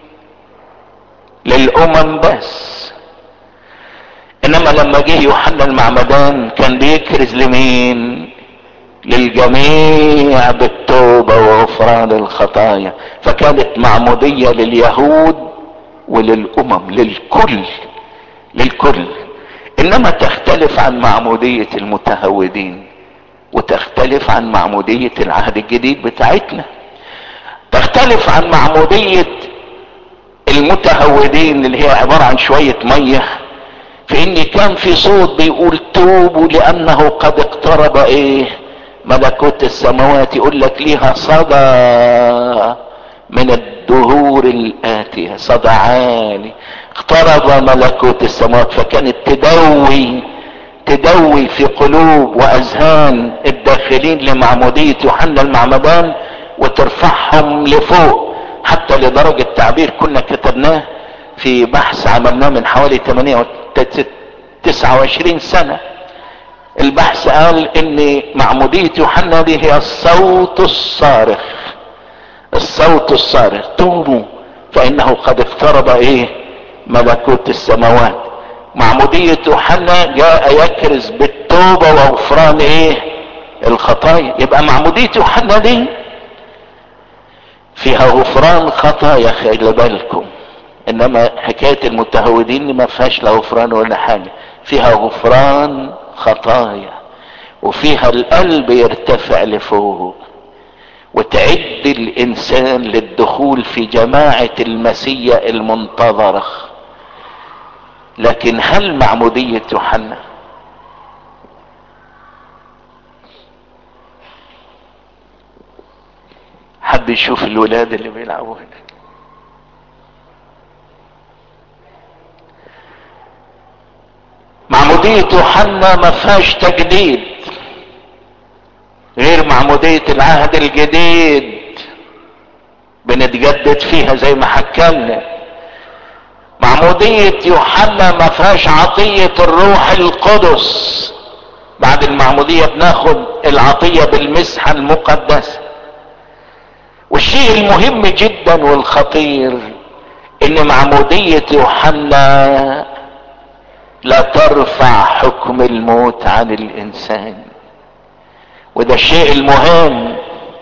للامم بس انما لما جه يوحنا المعمدان كان بيكرز لمين للجميع بالتوبة وغفران الخطايا فكانت معمودية لليهود وللامم للكل للكل انما تختلف عن معمودية المتهودين وتختلف عن معمودية العهد الجديد بتاعتنا تختلف عن معمودية المتهودين اللي هي عبارة عن شوية مية في ان كان في صوت بيقول توبوا لانه قد اقترب ايه ملكوت السماوات يقول لك ليها صدى من الدهور الاتية صدى عالي اقترب ملكوت السماوات فكانت تدوي تدوي في قلوب واذهان الداخلين لمعمودية يوحنا المعمدان وترفعهم لفوق حتى لدرجة تعبير كنا كتبناه في بحث عملناه من حوالي 29 سنة البحث قال ان معمودية يوحنا دي هي الصوت الصارخ الصوت الصارخ توبوا فانه قد اقترب ايه ملكوت السماوات معمودية يوحنا جاء يكرز بالتوبة وغفران ايه الخطايا يبقى معمودية يوحنا دي فيها غفران خطايا خلي بالكم انما حكاية المتهودين ما فيهاش لا غفران ولا حاجة فيها غفران خطايا وفيها القلب يرتفع لفوق وتعد الانسان للدخول في جماعة المسيا المنتظرة لكن هل معمودية يوحنا حد يشوف الولاد اللي بيلعبوا هنا معمودية يوحنا ما فيهاش تجديد غير معمودية العهد الجديد بنتجدد فيها زي ما حكالنا معمودية يوحنا ما فيهاش عطية الروح القدس بعد المعمودية بناخد العطية بالمسحة المقدسة والشيء المهم جدا والخطير ان معمودية يوحنا لا ترفع حكم الموت عن الانسان وده الشيء المهم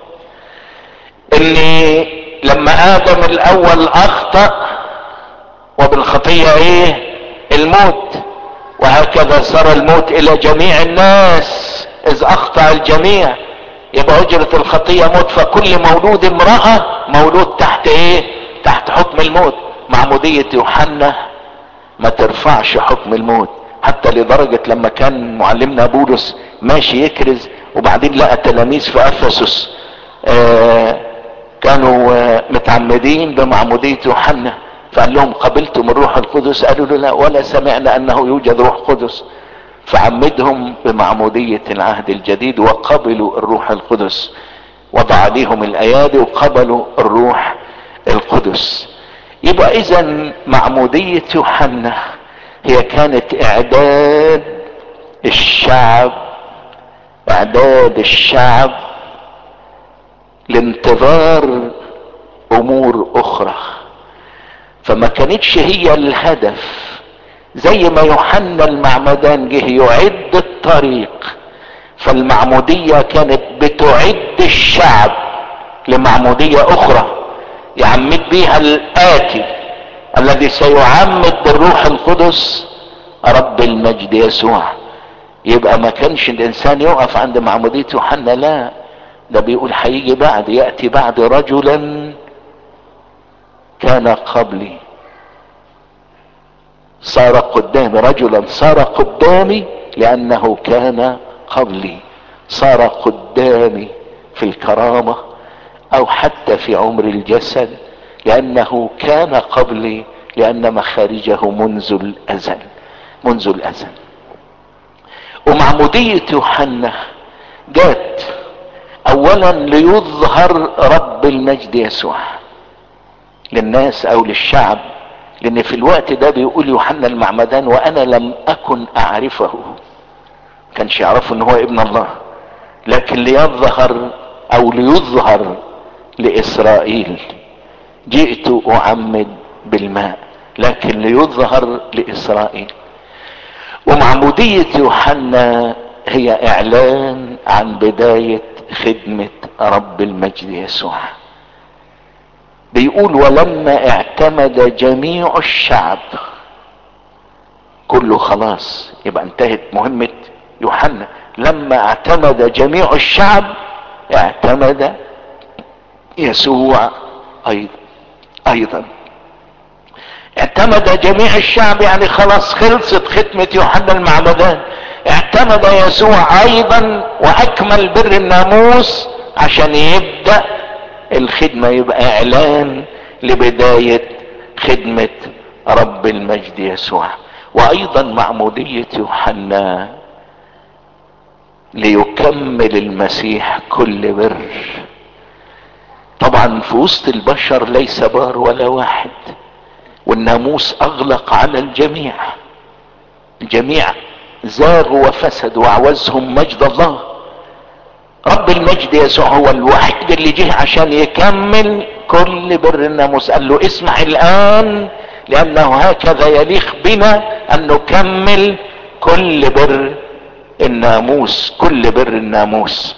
ان لما ادم الاول اخطأ وبالخطية ايه الموت وهكذا سر الموت الى جميع الناس اذ اخطأ الجميع يبقى اجرة الخطية موت فكل مولود امرأة مولود تحت ايه تحت حكم الموت معمودية يوحنا ما ترفعش حكم الموت حتى لدرجة لما كان معلمنا بولس ماشي يكرز وبعدين لقى تلاميذ في افسس آه كانوا آه متعمدين بمعمودية يوحنا فقال لهم قبلتم الروح القدس قالوا له لا ولا سمعنا انه يوجد روح قدس فعمدهم بمعمودية العهد الجديد وقبلوا الروح القدس وضع عليهم الايادي وقبلوا الروح القدس يبقى اذا معمودية يوحنا هي كانت اعداد الشعب اعداد الشعب لانتظار امور اخرى فما كانتش هي الهدف زي ما يوحنا المعمدان جه يعد الطريق فالمعمودية كانت بتعد الشعب لمعمودية اخرى يعمد بيها الاتي الذي سيعمد بالروح القدس رب المجد يسوع يبقى ما كانش الانسان يقف عند معمودية يوحنا لا ده بيقول هيجي بعد يأتي بعد رجلا كان قبلي صار قدامي رجلا صار قدامي لانه كان قبلي صار قدامي في الكرامة او حتى في عمر الجسد لانه كان قبلي لان مخارجه منذ الازل منذ الازل ومعمودية يوحنا جات اولا ليظهر رب المجد يسوع للناس او للشعب لان في الوقت ده بيقول يوحنا المعمدان وانا لم اكن اعرفه كانش يعرفوا ان هو ابن الله لكن ليظهر او ليظهر لاسرائيل جئت اعمد بالماء لكن ليظهر لاسرائيل ومعمودية يوحنا هي اعلان عن بداية خدمة رب المجد يسوع بيقول ولما اعتمد جميع الشعب كله خلاص يبقى انتهت مهمة يوحنا لما اعتمد جميع الشعب اعتمد يسوع ايضا ايضا اعتمد جميع الشعب يعني خلاص خلصت ختمة يوحنا المعمدان اعتمد يسوع ايضا واكمل بر الناموس عشان يبدأ الخدمة يبقى اعلان لبداية خدمة رب المجد يسوع وايضا معمودية يوحنا ليكمل المسيح كل بر طبعا في وسط البشر ليس بار ولا واحد والناموس اغلق على الجميع الجميع زاغوا وفسدوا وعوزهم مجد الله رب المجد يسوع هو الوحيد اللي جه عشان يكمل كل بر الناموس قال له اسمع الان لانه هكذا يليق بنا ان نكمل كل بر الناموس كل بر الناموس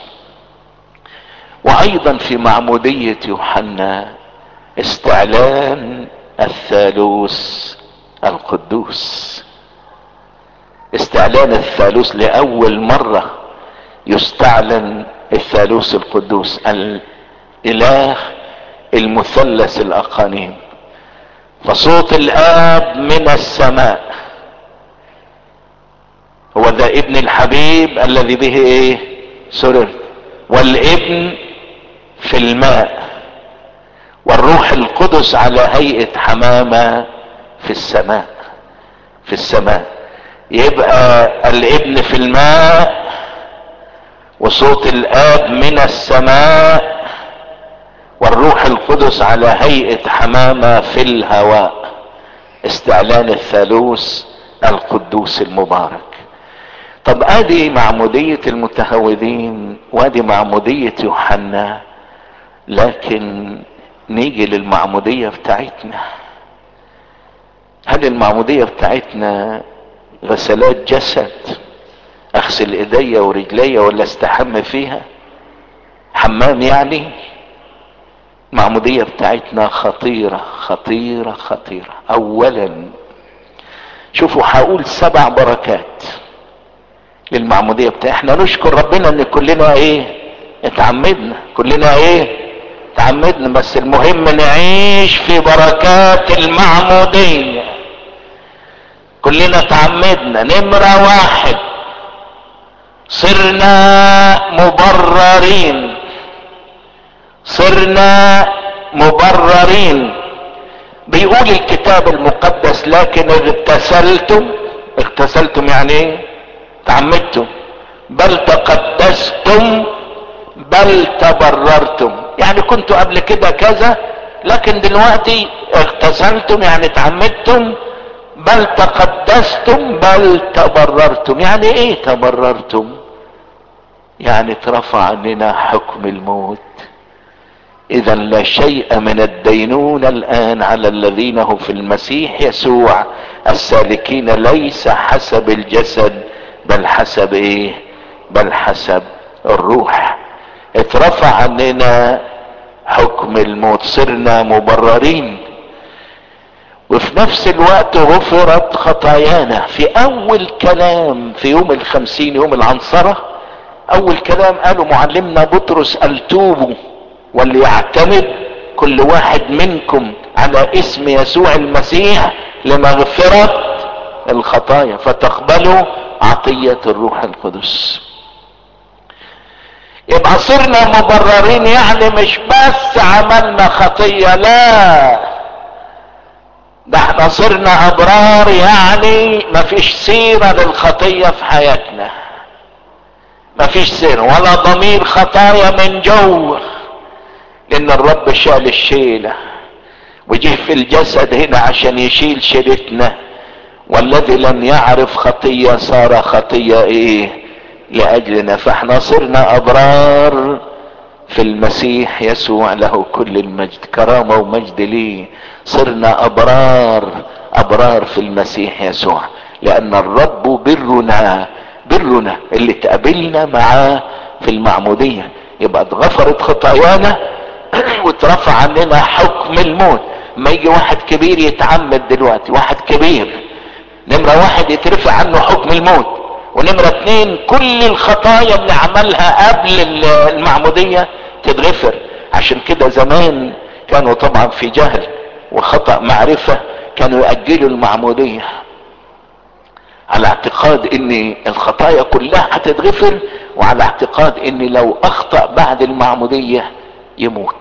وايضا في معمودية يوحنا استعلان الثالوث القدوس استعلان الثالوث لاول مرة يستعلن الثالوث القدوس الاله المثلث الاقانيم فصوت الاب من السماء هو ذا ابن الحبيب الذي به ايه سررت والابن في الماء والروح القدس على هيئة حمامة في السماء في السماء يبقى الابن في الماء وصوت الاب من السماء والروح القدس على هيئة حمامة في الهواء استعلان الثالوث القدوس المبارك طب ادي معمودية المتهودين وادي معمودية يوحنا لكن نيجي للمعمودية بتاعتنا هل المعمودية بتاعتنا غسلات جسد اغسل ايديا ورجليا ولا استحم فيها حمام يعني المعمودية بتاعتنا خطيرة خطيرة خطيرة اولا شوفوا هقول سبع بركات للمعمودية بتاعتنا احنا نشكر ربنا ان كلنا ايه اتعمدنا كلنا ايه اتعمدنا بس المهم نعيش في بركات المعمودية كلنا اتعمدنا نمرة واحد صرنا مبررين صرنا مبررين بيقول الكتاب المقدس لكن اغتسلتم اغتسلتم يعني ايه تعمدتم بل تقدستم بل تبررتم يعني كنتوا قبل كده كذا لكن دلوقتي اغتسلتم يعني تعمدتم بل تقدستم بل تبررتم يعني ايه تبررتم يعني اترفع عننا حكم الموت اذا لا شيء من الدينونة الان على الذين هم في المسيح يسوع السالكين ليس حسب الجسد بل حسب ايه بل حسب الروح اترفع عننا حكم الموت صرنا مبررين وفي نفس الوقت غفرت خطايانا في اول كلام في يوم الخمسين يوم العنصرة اول كلام قاله معلمنا بطرس قال توبوا وليعتمد كل واحد منكم على اسم يسوع المسيح لمغفرة الخطايا فتقبلوا عطية الروح القدس يبقى صرنا مبررين يعني مش بس عملنا خطية لا ده احنا صرنا ابرار يعني مفيش سيرة للخطية في حياتنا مفيش سيرة ولا ضمير خطايا من جوه لان الرب شال الشيلة وجه في الجسد هنا عشان يشيل شيلتنا والذي لم يعرف خطية صار خطية ايه لاجلنا فاحنا صرنا ابرار في المسيح يسوع له كل المجد كرامة ومجد ليه صرنا ابرار ابرار في المسيح يسوع لان الرب برنا برنا اللي تقابلنا معاه في المعمودية يبقى اتغفرت خطايانا واترفع عننا حكم الموت ما يجي واحد كبير يتعمد دلوقتي واحد كبير نمرة واحد يترفع عنه حكم الموت ونمرة اتنين كل الخطايا اللي عملها قبل المعمودية تتغفر عشان كده زمان كانوا طبعا في جهل وخطأ معرفة كانوا يأجلوا المعمودية على اعتقاد ان الخطايا كلها هتتغفر وعلى اعتقاد ان لو اخطأ بعد المعمودية يموت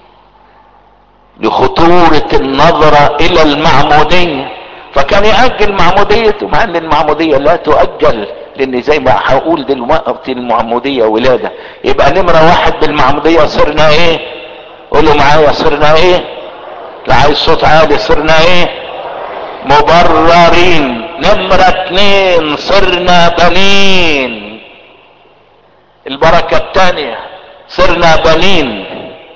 لخطورة النظرة الى المعمودية فكان يأجل معموديته مع ان المعمودية لا تؤجل لان زي ما هقول دلوقتي المعمودية ولادة يبقى نمرة واحد بالمعمودية صرنا ايه قولوا معايا صرنا ايه لا عايز صوت عالي صرنا ايه مبررين نمرة اتنين صرنا بنين البركة التانية صرنا بنين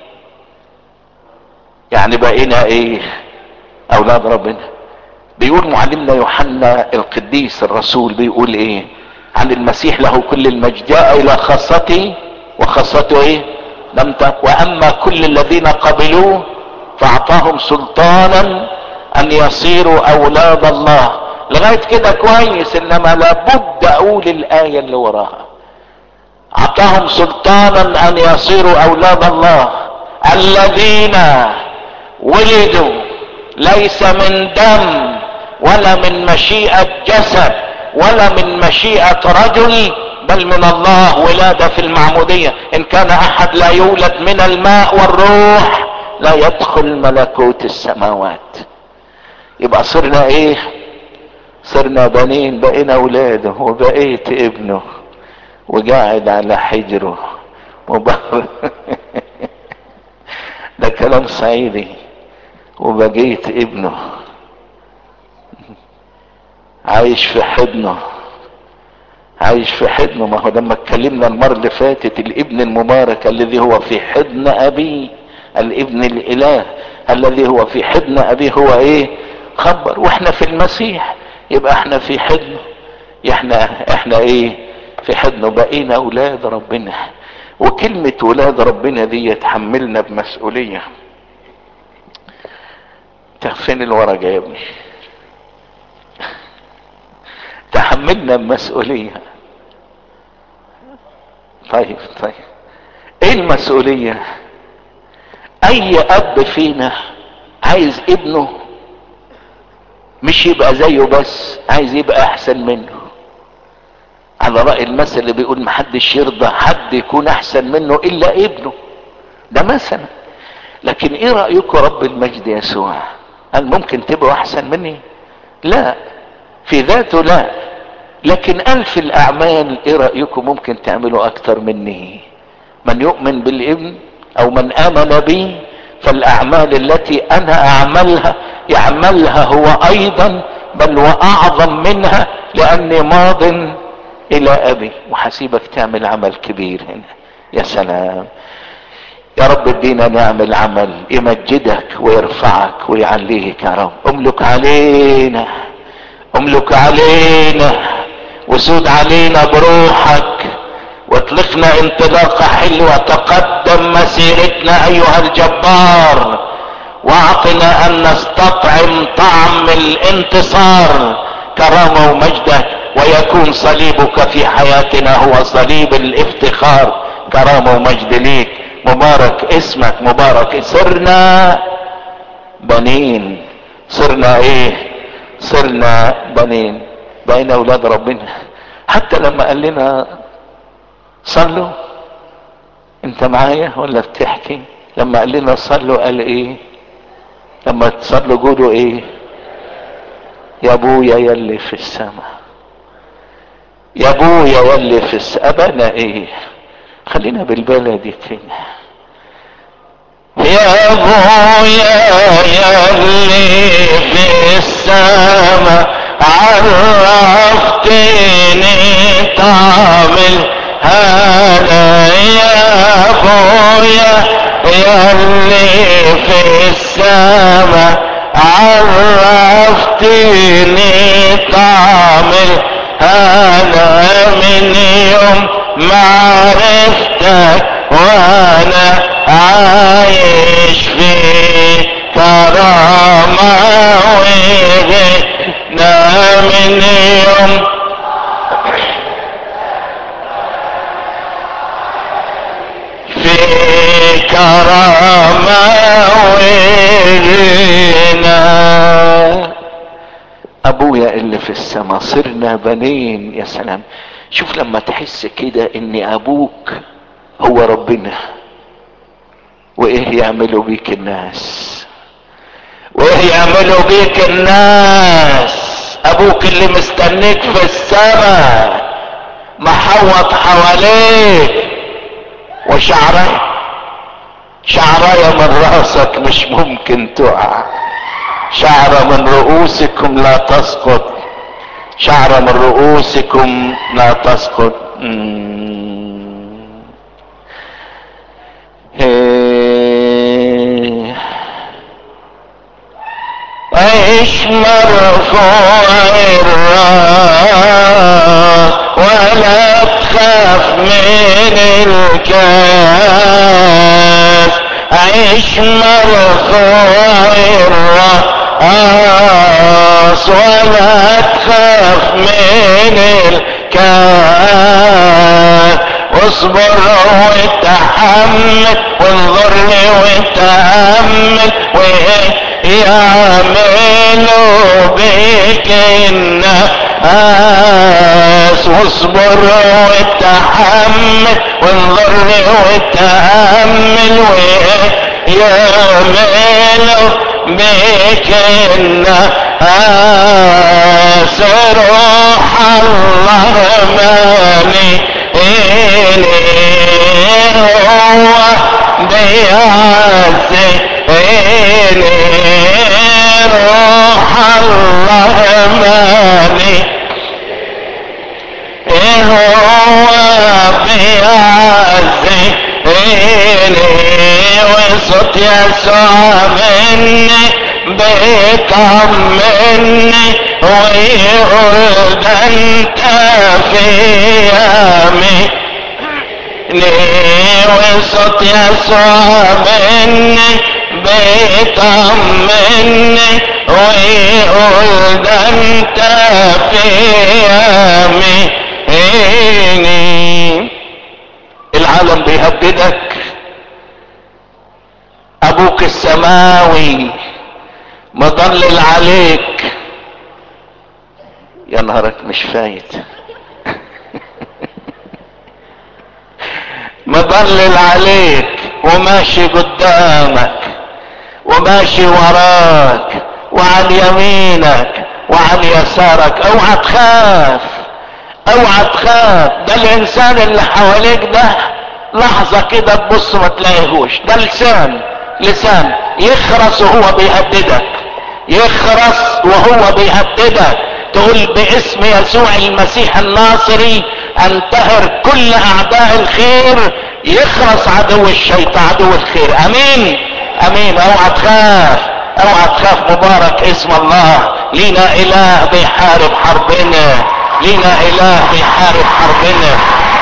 يعني بقينا ايه اولاد ربنا بيقول معلمنا يوحنا القديس الرسول بيقول ايه عن المسيح له كل المجد جاء الى خاصتي وخاصته ايه لم واما كل الذين قبلوه فاعطاهم سلطانا ان يصيروا اولاد الله لغاية كده كويس انما لابد اقول الاية اللي وراها اعطاهم سلطانا ان يصيروا اولاد الله الذين ولدوا ليس من دم ولا من مشيئة جسد ولا من مشيئة رجل بل من الله ولادة في المعمودية ان كان احد لا يولد من الماء والروح لا يدخل ملكوت السماوات يبقى صرنا ايه صرنا بنين بقينا اولاده وبقيت ابنه وقاعد على حجره وبر ده كلام صعيدي وبقيت ابنه عايش في حضنه عايش في حضنه ما هو لما اتكلمنا المرة اللي فاتت الابن المبارك الذي هو في حضن ابيه الابن الاله الذي هو في حضن ابيه هو ايه خبر واحنا في المسيح يبقى احنا في حضنه احنا احنا ايه في حضنه بقينا اولاد ربنا وكلمة ولاد ربنا دي تحملنا بمسؤولية فين الورقة يا ابني تحملنا بمسؤولية طيب طيب ايه المسؤولية اي اب فينا عايز ابنه مش يبقى زيه بس عايز يبقى احسن منه على رأي المثل اللي بيقول محدش يرضى حد يكون احسن منه الا ابنه ده مثلا لكن ايه رأيكم رب المجد يسوع هل ممكن تبقوا احسن مني لا في ذاته لا لكن قال في الاعمال ايه رأيكم ممكن تعملوا اكتر مني من يؤمن بالابن او من امن بي فالاعمال التي انا اعملها يعملها هو ايضا بل واعظم منها لاني ماض الى ابي وحسيبك تعمل عمل كبير هنا يا سلام يا رب ادينا نعمل عمل يمجدك ويرفعك ويعليك يا رب املك علينا املك علينا وسود علينا بروحك واطلقنا انطلاقة حلوة تقدم مسيرتنا ايها الجبار واعطنا ان نستطعم طعم الانتصار كرامة ومجدك ويكون صليبك في حياتنا هو صليب الافتخار كرامة ومجد ليك مبارك اسمك مبارك صرنا بنين صرنا ايه صرنا بنين بقينا اولاد ربنا حتى لما قال لنا صلوا انت معايا ولا بتحكي لما قال لنا صلوا قال ايه لما تصلوا قولوا ايه يا ابويا يلي في السماء يا ابويا يلي في السماء ابانا ايه خلينا بالبلدي كده يا ابويا يلي في السماء عرفتني تعمل هذا يا ابويا يلي في السماء عرفتني تعمل هذا من يوم معرفتك وانا عايش في كرامة وغنى من يوم في كرامة وغنى ابويا اللي في السماء صرنا بنين يا سلام شوف لما تحس كده ان ابوك هو ربنا وايه يعملوا بيك الناس وايه يعملوا بيك الناس ابوك اللي مستنيك في السماء محوط حواليك وشعرك شعرايه من راسك مش ممكن تقع شعرة من رؤوسكم لا تسقط شعرة من رؤوسكم لا تسقط عيش مرفوع الراس ولا تخاف من الكاس عيش مرفوع الراس ولا تخاف من الكاس واصبر وتحمل وانظر لي وتأمل ويعملوا بك الناس واصبر وتحمل وانظر لي وتأمل ويعملوا بك الناس روح الله مالي هو بيعزي روح الله مالي هو بيعزي وصوت يسوع مني بيطمني ويقول ده انت في يامي ليه وصوت يسوع مني بيطمني ويقول ده انت في يامي العالم بيهددك ابوك السماوي مضلل عليك يا نهارك مش فايت مضلل عليك وماشي قدامك وماشي وراك وعن يمينك وعن يسارك اوعى تخاف اوعى تخاف ده الانسان اللي حواليك ده لحظة كده تبص ما تلاقيهوش ده لسان لسان يخرس وهو بيهددك يخرس وهو بيهددك تقول باسم يسوع المسيح الناصري انتهر كل اعداء الخير يخرس عدو الشيطان عدو الخير امين امين اوعى تخاف اوعى تخاف مبارك اسم الله لينا اله بيحارب حربنا لينا اله بيحارب حربنا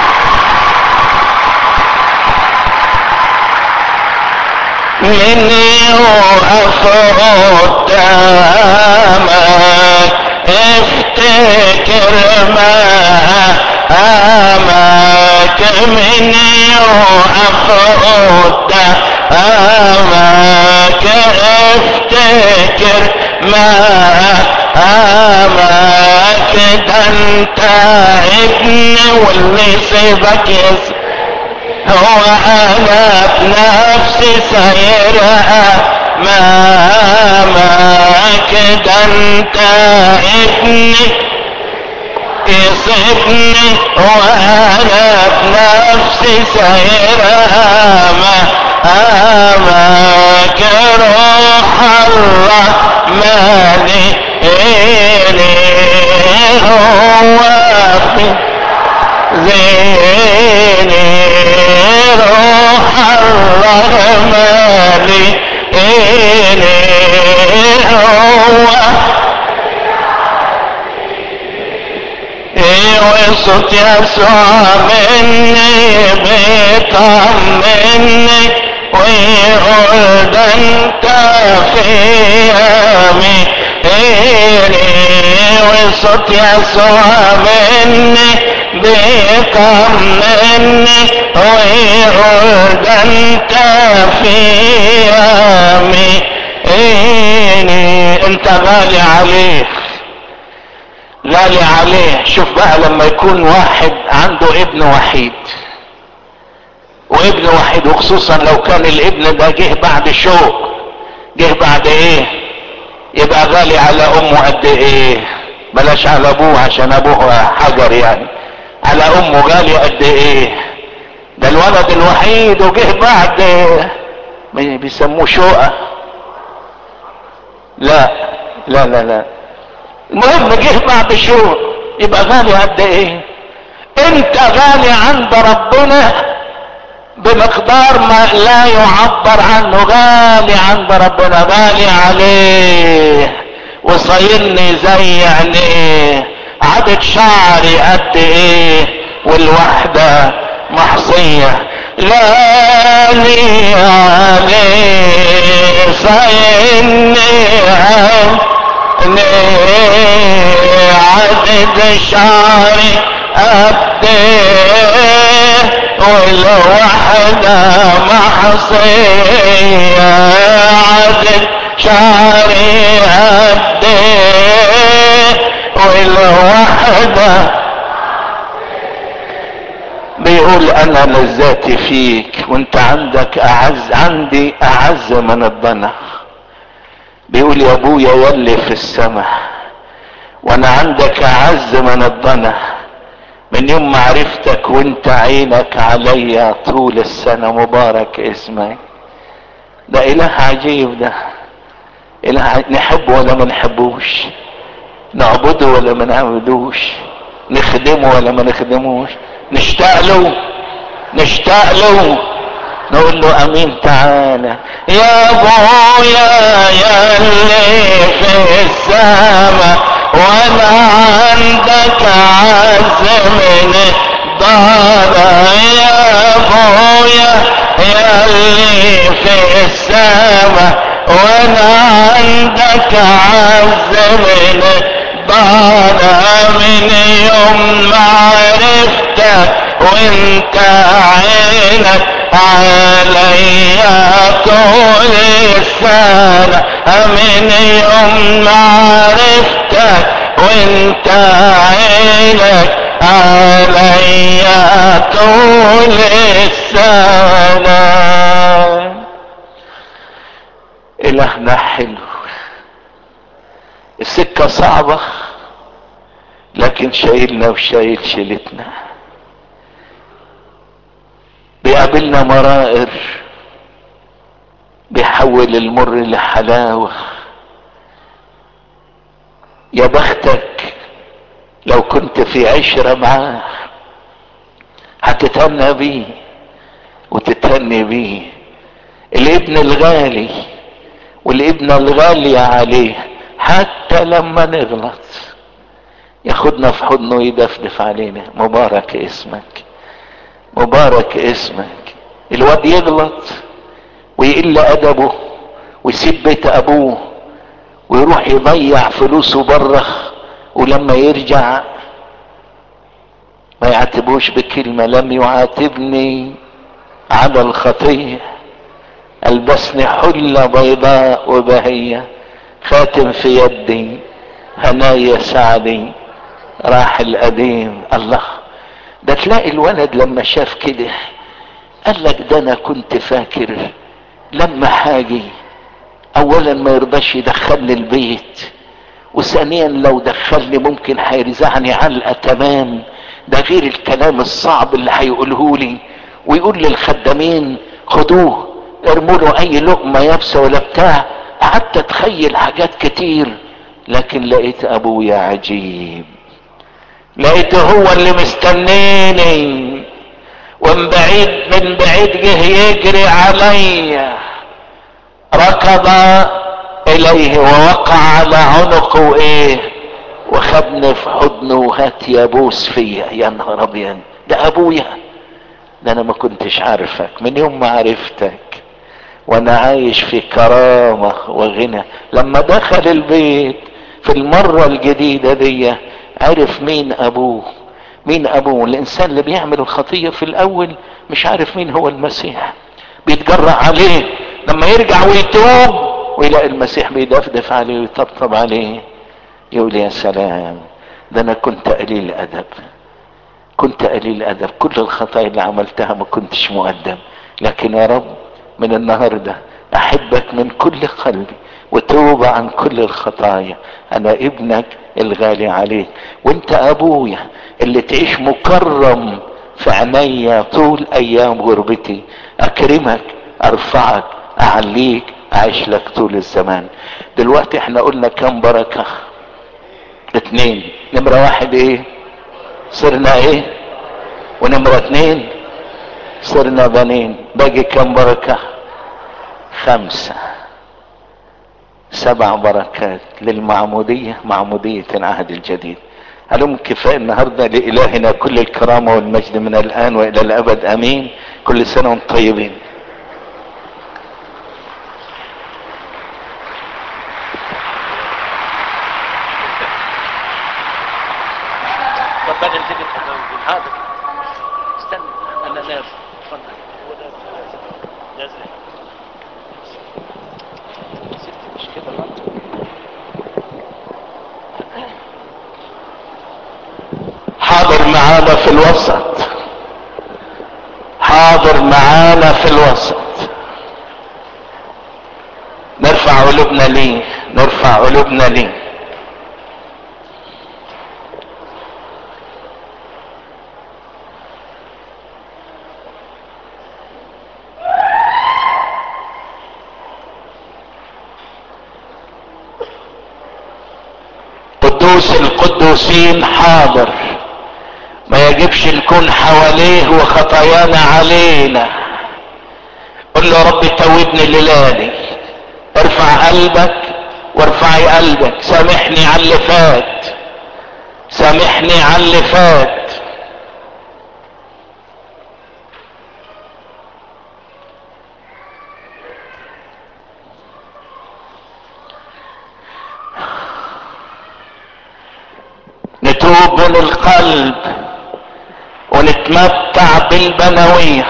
من يوقف قدامك افتح افتكر ما امك من يوقف قدامك افتكر ما امك ده انت ابني واللي سيبك يسر هو انا بنفسي سيرها مامك ده انت ابني يصيبني وانا بنفسي سيرها مامك روح الله مالي إلي هو زيني روح الله مالي إلي هو وصوت يسوع مني بيطمني ويقول ده انت في يامي وصوت يسوع مني بيطمني ويقول ده انت في يامي انت غالي عليه غالي عليه شوف بقى لما يكون واحد عنده ابن وحيد وابن وحيد وخصوصا لو كان الابن ده جه بعد شوق جه بعد ايه يبقى غالي على امه قد ايه بلاش على ابوه عشان ابوه حجر يعني على امه غالي قد ايه ده الولد الوحيد وجه بعد بيسموه شوقه لا لا لا لا المهم جه بعد شهور يبقى غالي قد ايه انت غالي عند ربنا بمقدار ما لا يعبر عنه غالي عند ربنا غالي عليه وصايرني زي عينيه عدد شعري قد ايه والوحدة محصية غالي عليه صايرني عدد شعري قد والوحدة محصية عدد شعري قد والوحدة بيقول انا لذاتي فيك وانت عندك اعز عندي اعز من الضنا بيقول يا ابويا يلي في السماء وانا عندك اعز من الضنا من يوم ما عرفتك وانت عينك عليا طول السنة مبارك اسمك ده اله عجيب ده اله نحبه ولا ما نحبوش نعبده ولا ما نعبدوش نخدمه ولا ما نخدموش نشتاق له نشتاق له نقول له امين تعالى يا ابويا يا اللي في السماء وانا عندك عز من الضارة يا ابويا يا اللي في السماء وانا عندك عز من الضارة من يوم ما عرفتك وانت عينك عليا طول السنة من يوم ما عرفتك وانت عينك عليا طول السنة إلهنا حلو السكة صعبة لكن شايلنا وشايل شيلتنا بيقابلنا مرائر بيحول المر لحلاوة يا بختك لو كنت في عشرة معاه هتتهنى بيه وتتهني بيه الابن الغالي والابنة الغالية عليه حتى لما نغلط ياخدنا في حضنه يدفدف علينا مبارك اسمك مبارك اسمك الواد يغلط ويقل ادبه ويسيب بيت ابوه ويروح يضيع فلوسه بره ولما يرجع ما يعاتبوش بكلمة لم يعاتبني على الخطية البسني حلة بيضاء وبهية خاتم في يدي هنايا سعدي راح القديم الله ده تلاقي الولد لما شاف كده قال لك ده انا كنت فاكر لما حاجي اولا ما يرضاش يدخلني البيت وثانيا لو دخلني ممكن هيرزعني علقه تمام ده غير الكلام الصعب اللي هيقوله لي ويقول للخدامين خدوه ارموا له اي لقمه يابسه ولا بتاع قعدت اتخيل حاجات كتير لكن لقيت ابويا عجيب لقيته هو اللي مستنيني ومن بعيد من بعيد جه يجري عليا ركض اليه ووقع على عنقه وايه وخدني في حضنه وهات يبوس فيا يا نهار ابيض ده ابويا ده انا ما كنتش عارفك من يوم ما عرفتك وانا عايش في كرامة وغنى لما دخل البيت في المرة الجديدة دي عرف مين ابوه مين ابوه الانسان اللي بيعمل الخطية في الاول مش عارف مين هو المسيح بيتجرأ عليه لما يرجع ويتوب ويلاقي المسيح بيدفدف عليه ويطبطب عليه يقول يا سلام ده انا كنت قليل ادب كنت قليل ادب كل الخطايا اللي عملتها ما كنتش مؤدب لكن يا رب من النهارده احبك من كل قلبي وتوب عن كل الخطايا انا ابنك الغالي عليك وانت ابويا اللي تعيش مكرم في عينيا طول ايام غربتي اكرمك ارفعك اعليك اعيش لك طول الزمان دلوقتي احنا قلنا كم بركة اتنين نمرة واحد ايه صرنا ايه ونمرة اتنين صرنا بنين باقي كم بركة خمسة سبع بركات للمعمودية معمودية العهد الجديد هلم كفاية النهاردة لإلهنا كل الكرامة والمجد من الآن وإلى الأبد أمين كل سنة وانتم طيبين بدل تبي تحضر هذا استنى انا نازل تفضل هو نازل نازل ستي مش كده بقى حاضر معانا في الوسط حاضر معانا في الوسط نرفع قلوبنا ليه نرفع قلوبنا ليه قدوس القدوسين حاضر ما يجبش نكون حواليه وخطايانا علينا قل له رب توبني الليلة ارفع قلبك وارفعي قلبك سامحني على اللي فات سامحني على اللي فات نتوب من القلب ونتمتع بالبنوية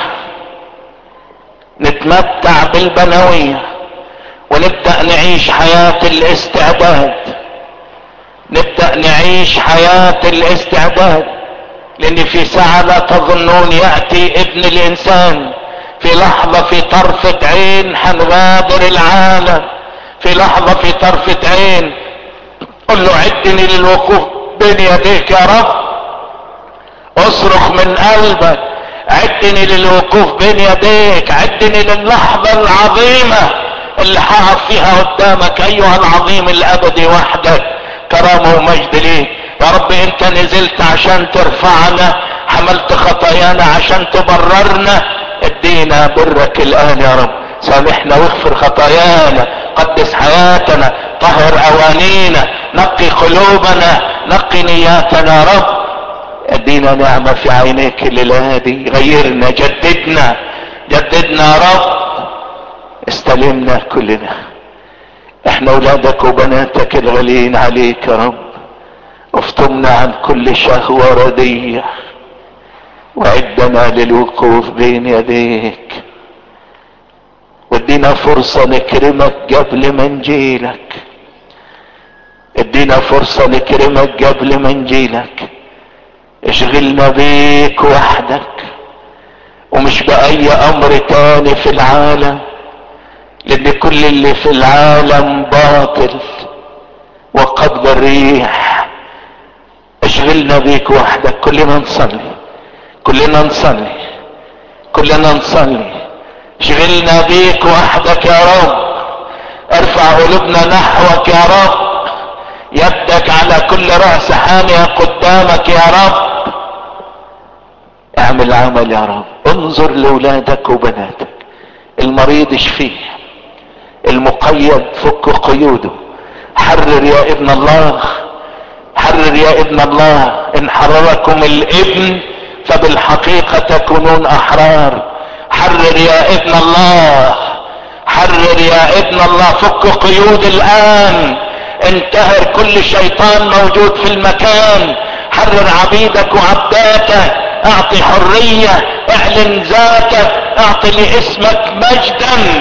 نتمتع بالبنوية ونبدأ نعيش حياة الاستعداد نبدأ نعيش حياة الاستعداد لان في ساعة لا تظنون يأتي ابن الانسان في لحظة في طرفة عين حنغادر العالم في لحظة في طرفة عين قل له عدني للوقوف بين يديك يا رب اصرخ من قلبك عدني للوقوف بين يديك عدني للحظة العظيمة اللي هقف فيها قدامك ايها العظيم الابدي وحدك كرامة ومجد ليك يا رب انت نزلت عشان ترفعنا حملت خطايانا عشان تبررنا ادينا برك الان يا رب سامحنا واغفر خطايانا قدس حياتنا طهر اوانينا نقي قلوبنا نقي نياتنا يا رب ادينا نعمة في عينيك الليلة دي غيرنا جددنا جددنا يا رب استلمنا كلنا احنا اولادك وبناتك الغاليين عليك يا رب وافتمنا عن كل شهوة ردية وعدنا للوقوف بين يديك وادينا فرصة نكرمك قبل ما نجيلك ادينا فرصة نكرمك قبل ما نجيلك اشغلنا بيك وحدك ومش بأي امر تاني في العالم لان كل اللي في العالم باطل وقبض الريح اشغلنا بيك وحدك كلنا نصلي كلنا نصلي كلنا نصلي اشغلنا بيك وحدك يا رب ارفع قلوبنا نحوك يا رب يدك على كل رأس حامية قدامك يا رب اعمل عمل يا رب انظر لولادك وبناتك المريض اشفيه المقيد فك قيوده حرر يا ابن الله حرر يا ابن الله ان حرركم الابن فبالحقيقة تكونون احرار حرر يا ابن الله حرر يا ابن الله فك قيود الان انتهر كل شيطان موجود في المكان حرر عبيدك وعبداتك اعطي حرية اعلن ذاتك اعطي لاسمك مجدا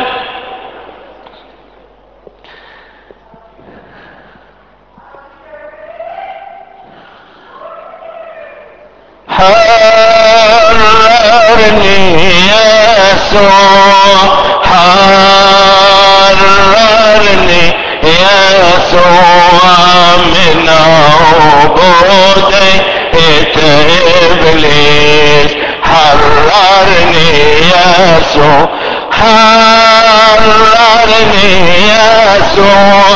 حررني يسوع حررني يسوع من عبودية إبليس حررني يسوع حررني يسوع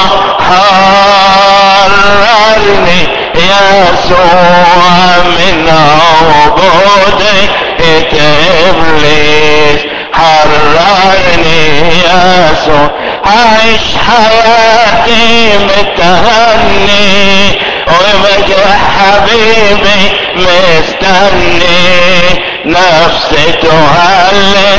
حررني يسوع من عبودية إبليس حررني يسوع عايش حياتي متهني وبقى حبيبي مستني نفسي تهلل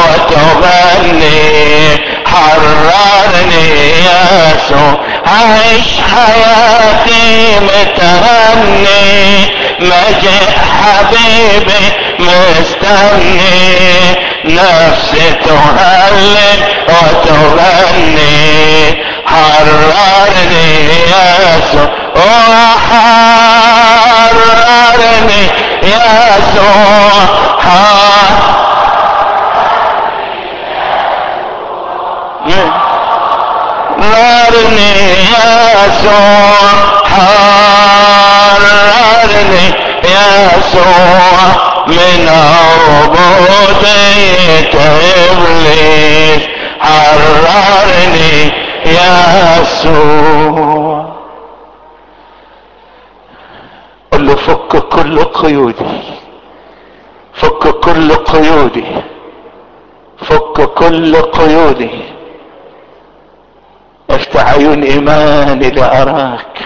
وتغني حررني يسوع عايش حياتي متهني مجيء حبيبي مستني نفسي تهلل وتغني حررني يسوع وحررني يسوع حررني يسوع حررني يسوع من عبودية إبليس حررني يسوع قل له فك كل قيودي فك كل قيودي فك كل قيودي افتح عيون ايماني لاراك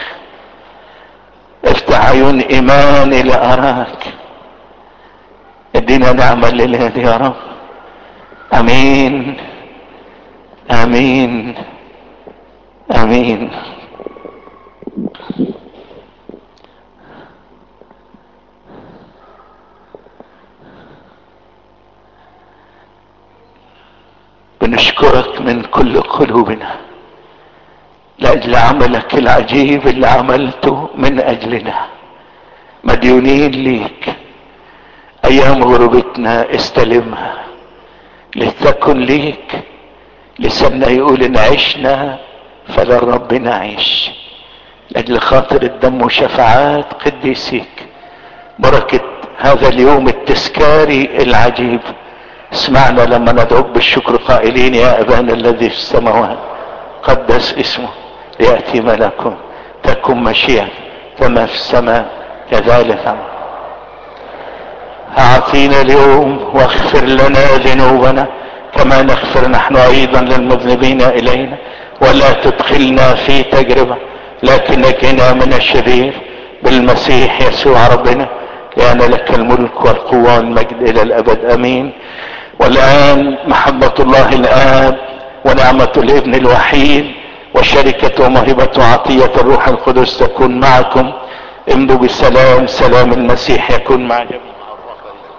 افتح عيون ايماني لاراك ادينا نعمة الليلة دي يا رب امين امين امين بنشكرك من كل قلوبنا لاجل عملك العجيب اللي عملته من اجلنا مديونين ليك ايام غربتنا استلمها لتكن ليك لساننا يقول ان عشنا فللرب نعيش لاجل خاطر الدم وشفاعات قديسيك بركة هذا اليوم التذكاري العجيب اسمعنا لما ندعوك بالشكر قائلين يا ابانا الذي في السماوات قدس اسمه ياتي ملكه تكن مشيئة كما في السماء كذلك اعطينا اليوم واغفر لنا ذنوبنا كما نغفر نحن ايضا للمذنبين الينا ولا تدخلنا في تجربة لكن نجنا من الشرير بالمسيح يسوع ربنا لان لك الملك والقوة والمجد الى الابد امين والان محبة الله الاب ونعمة الابن الوحيد وشركة وموهبة عطية الروح القدس تكون معكم امضوا بالسلام سلام المسيح يكون مع جميعا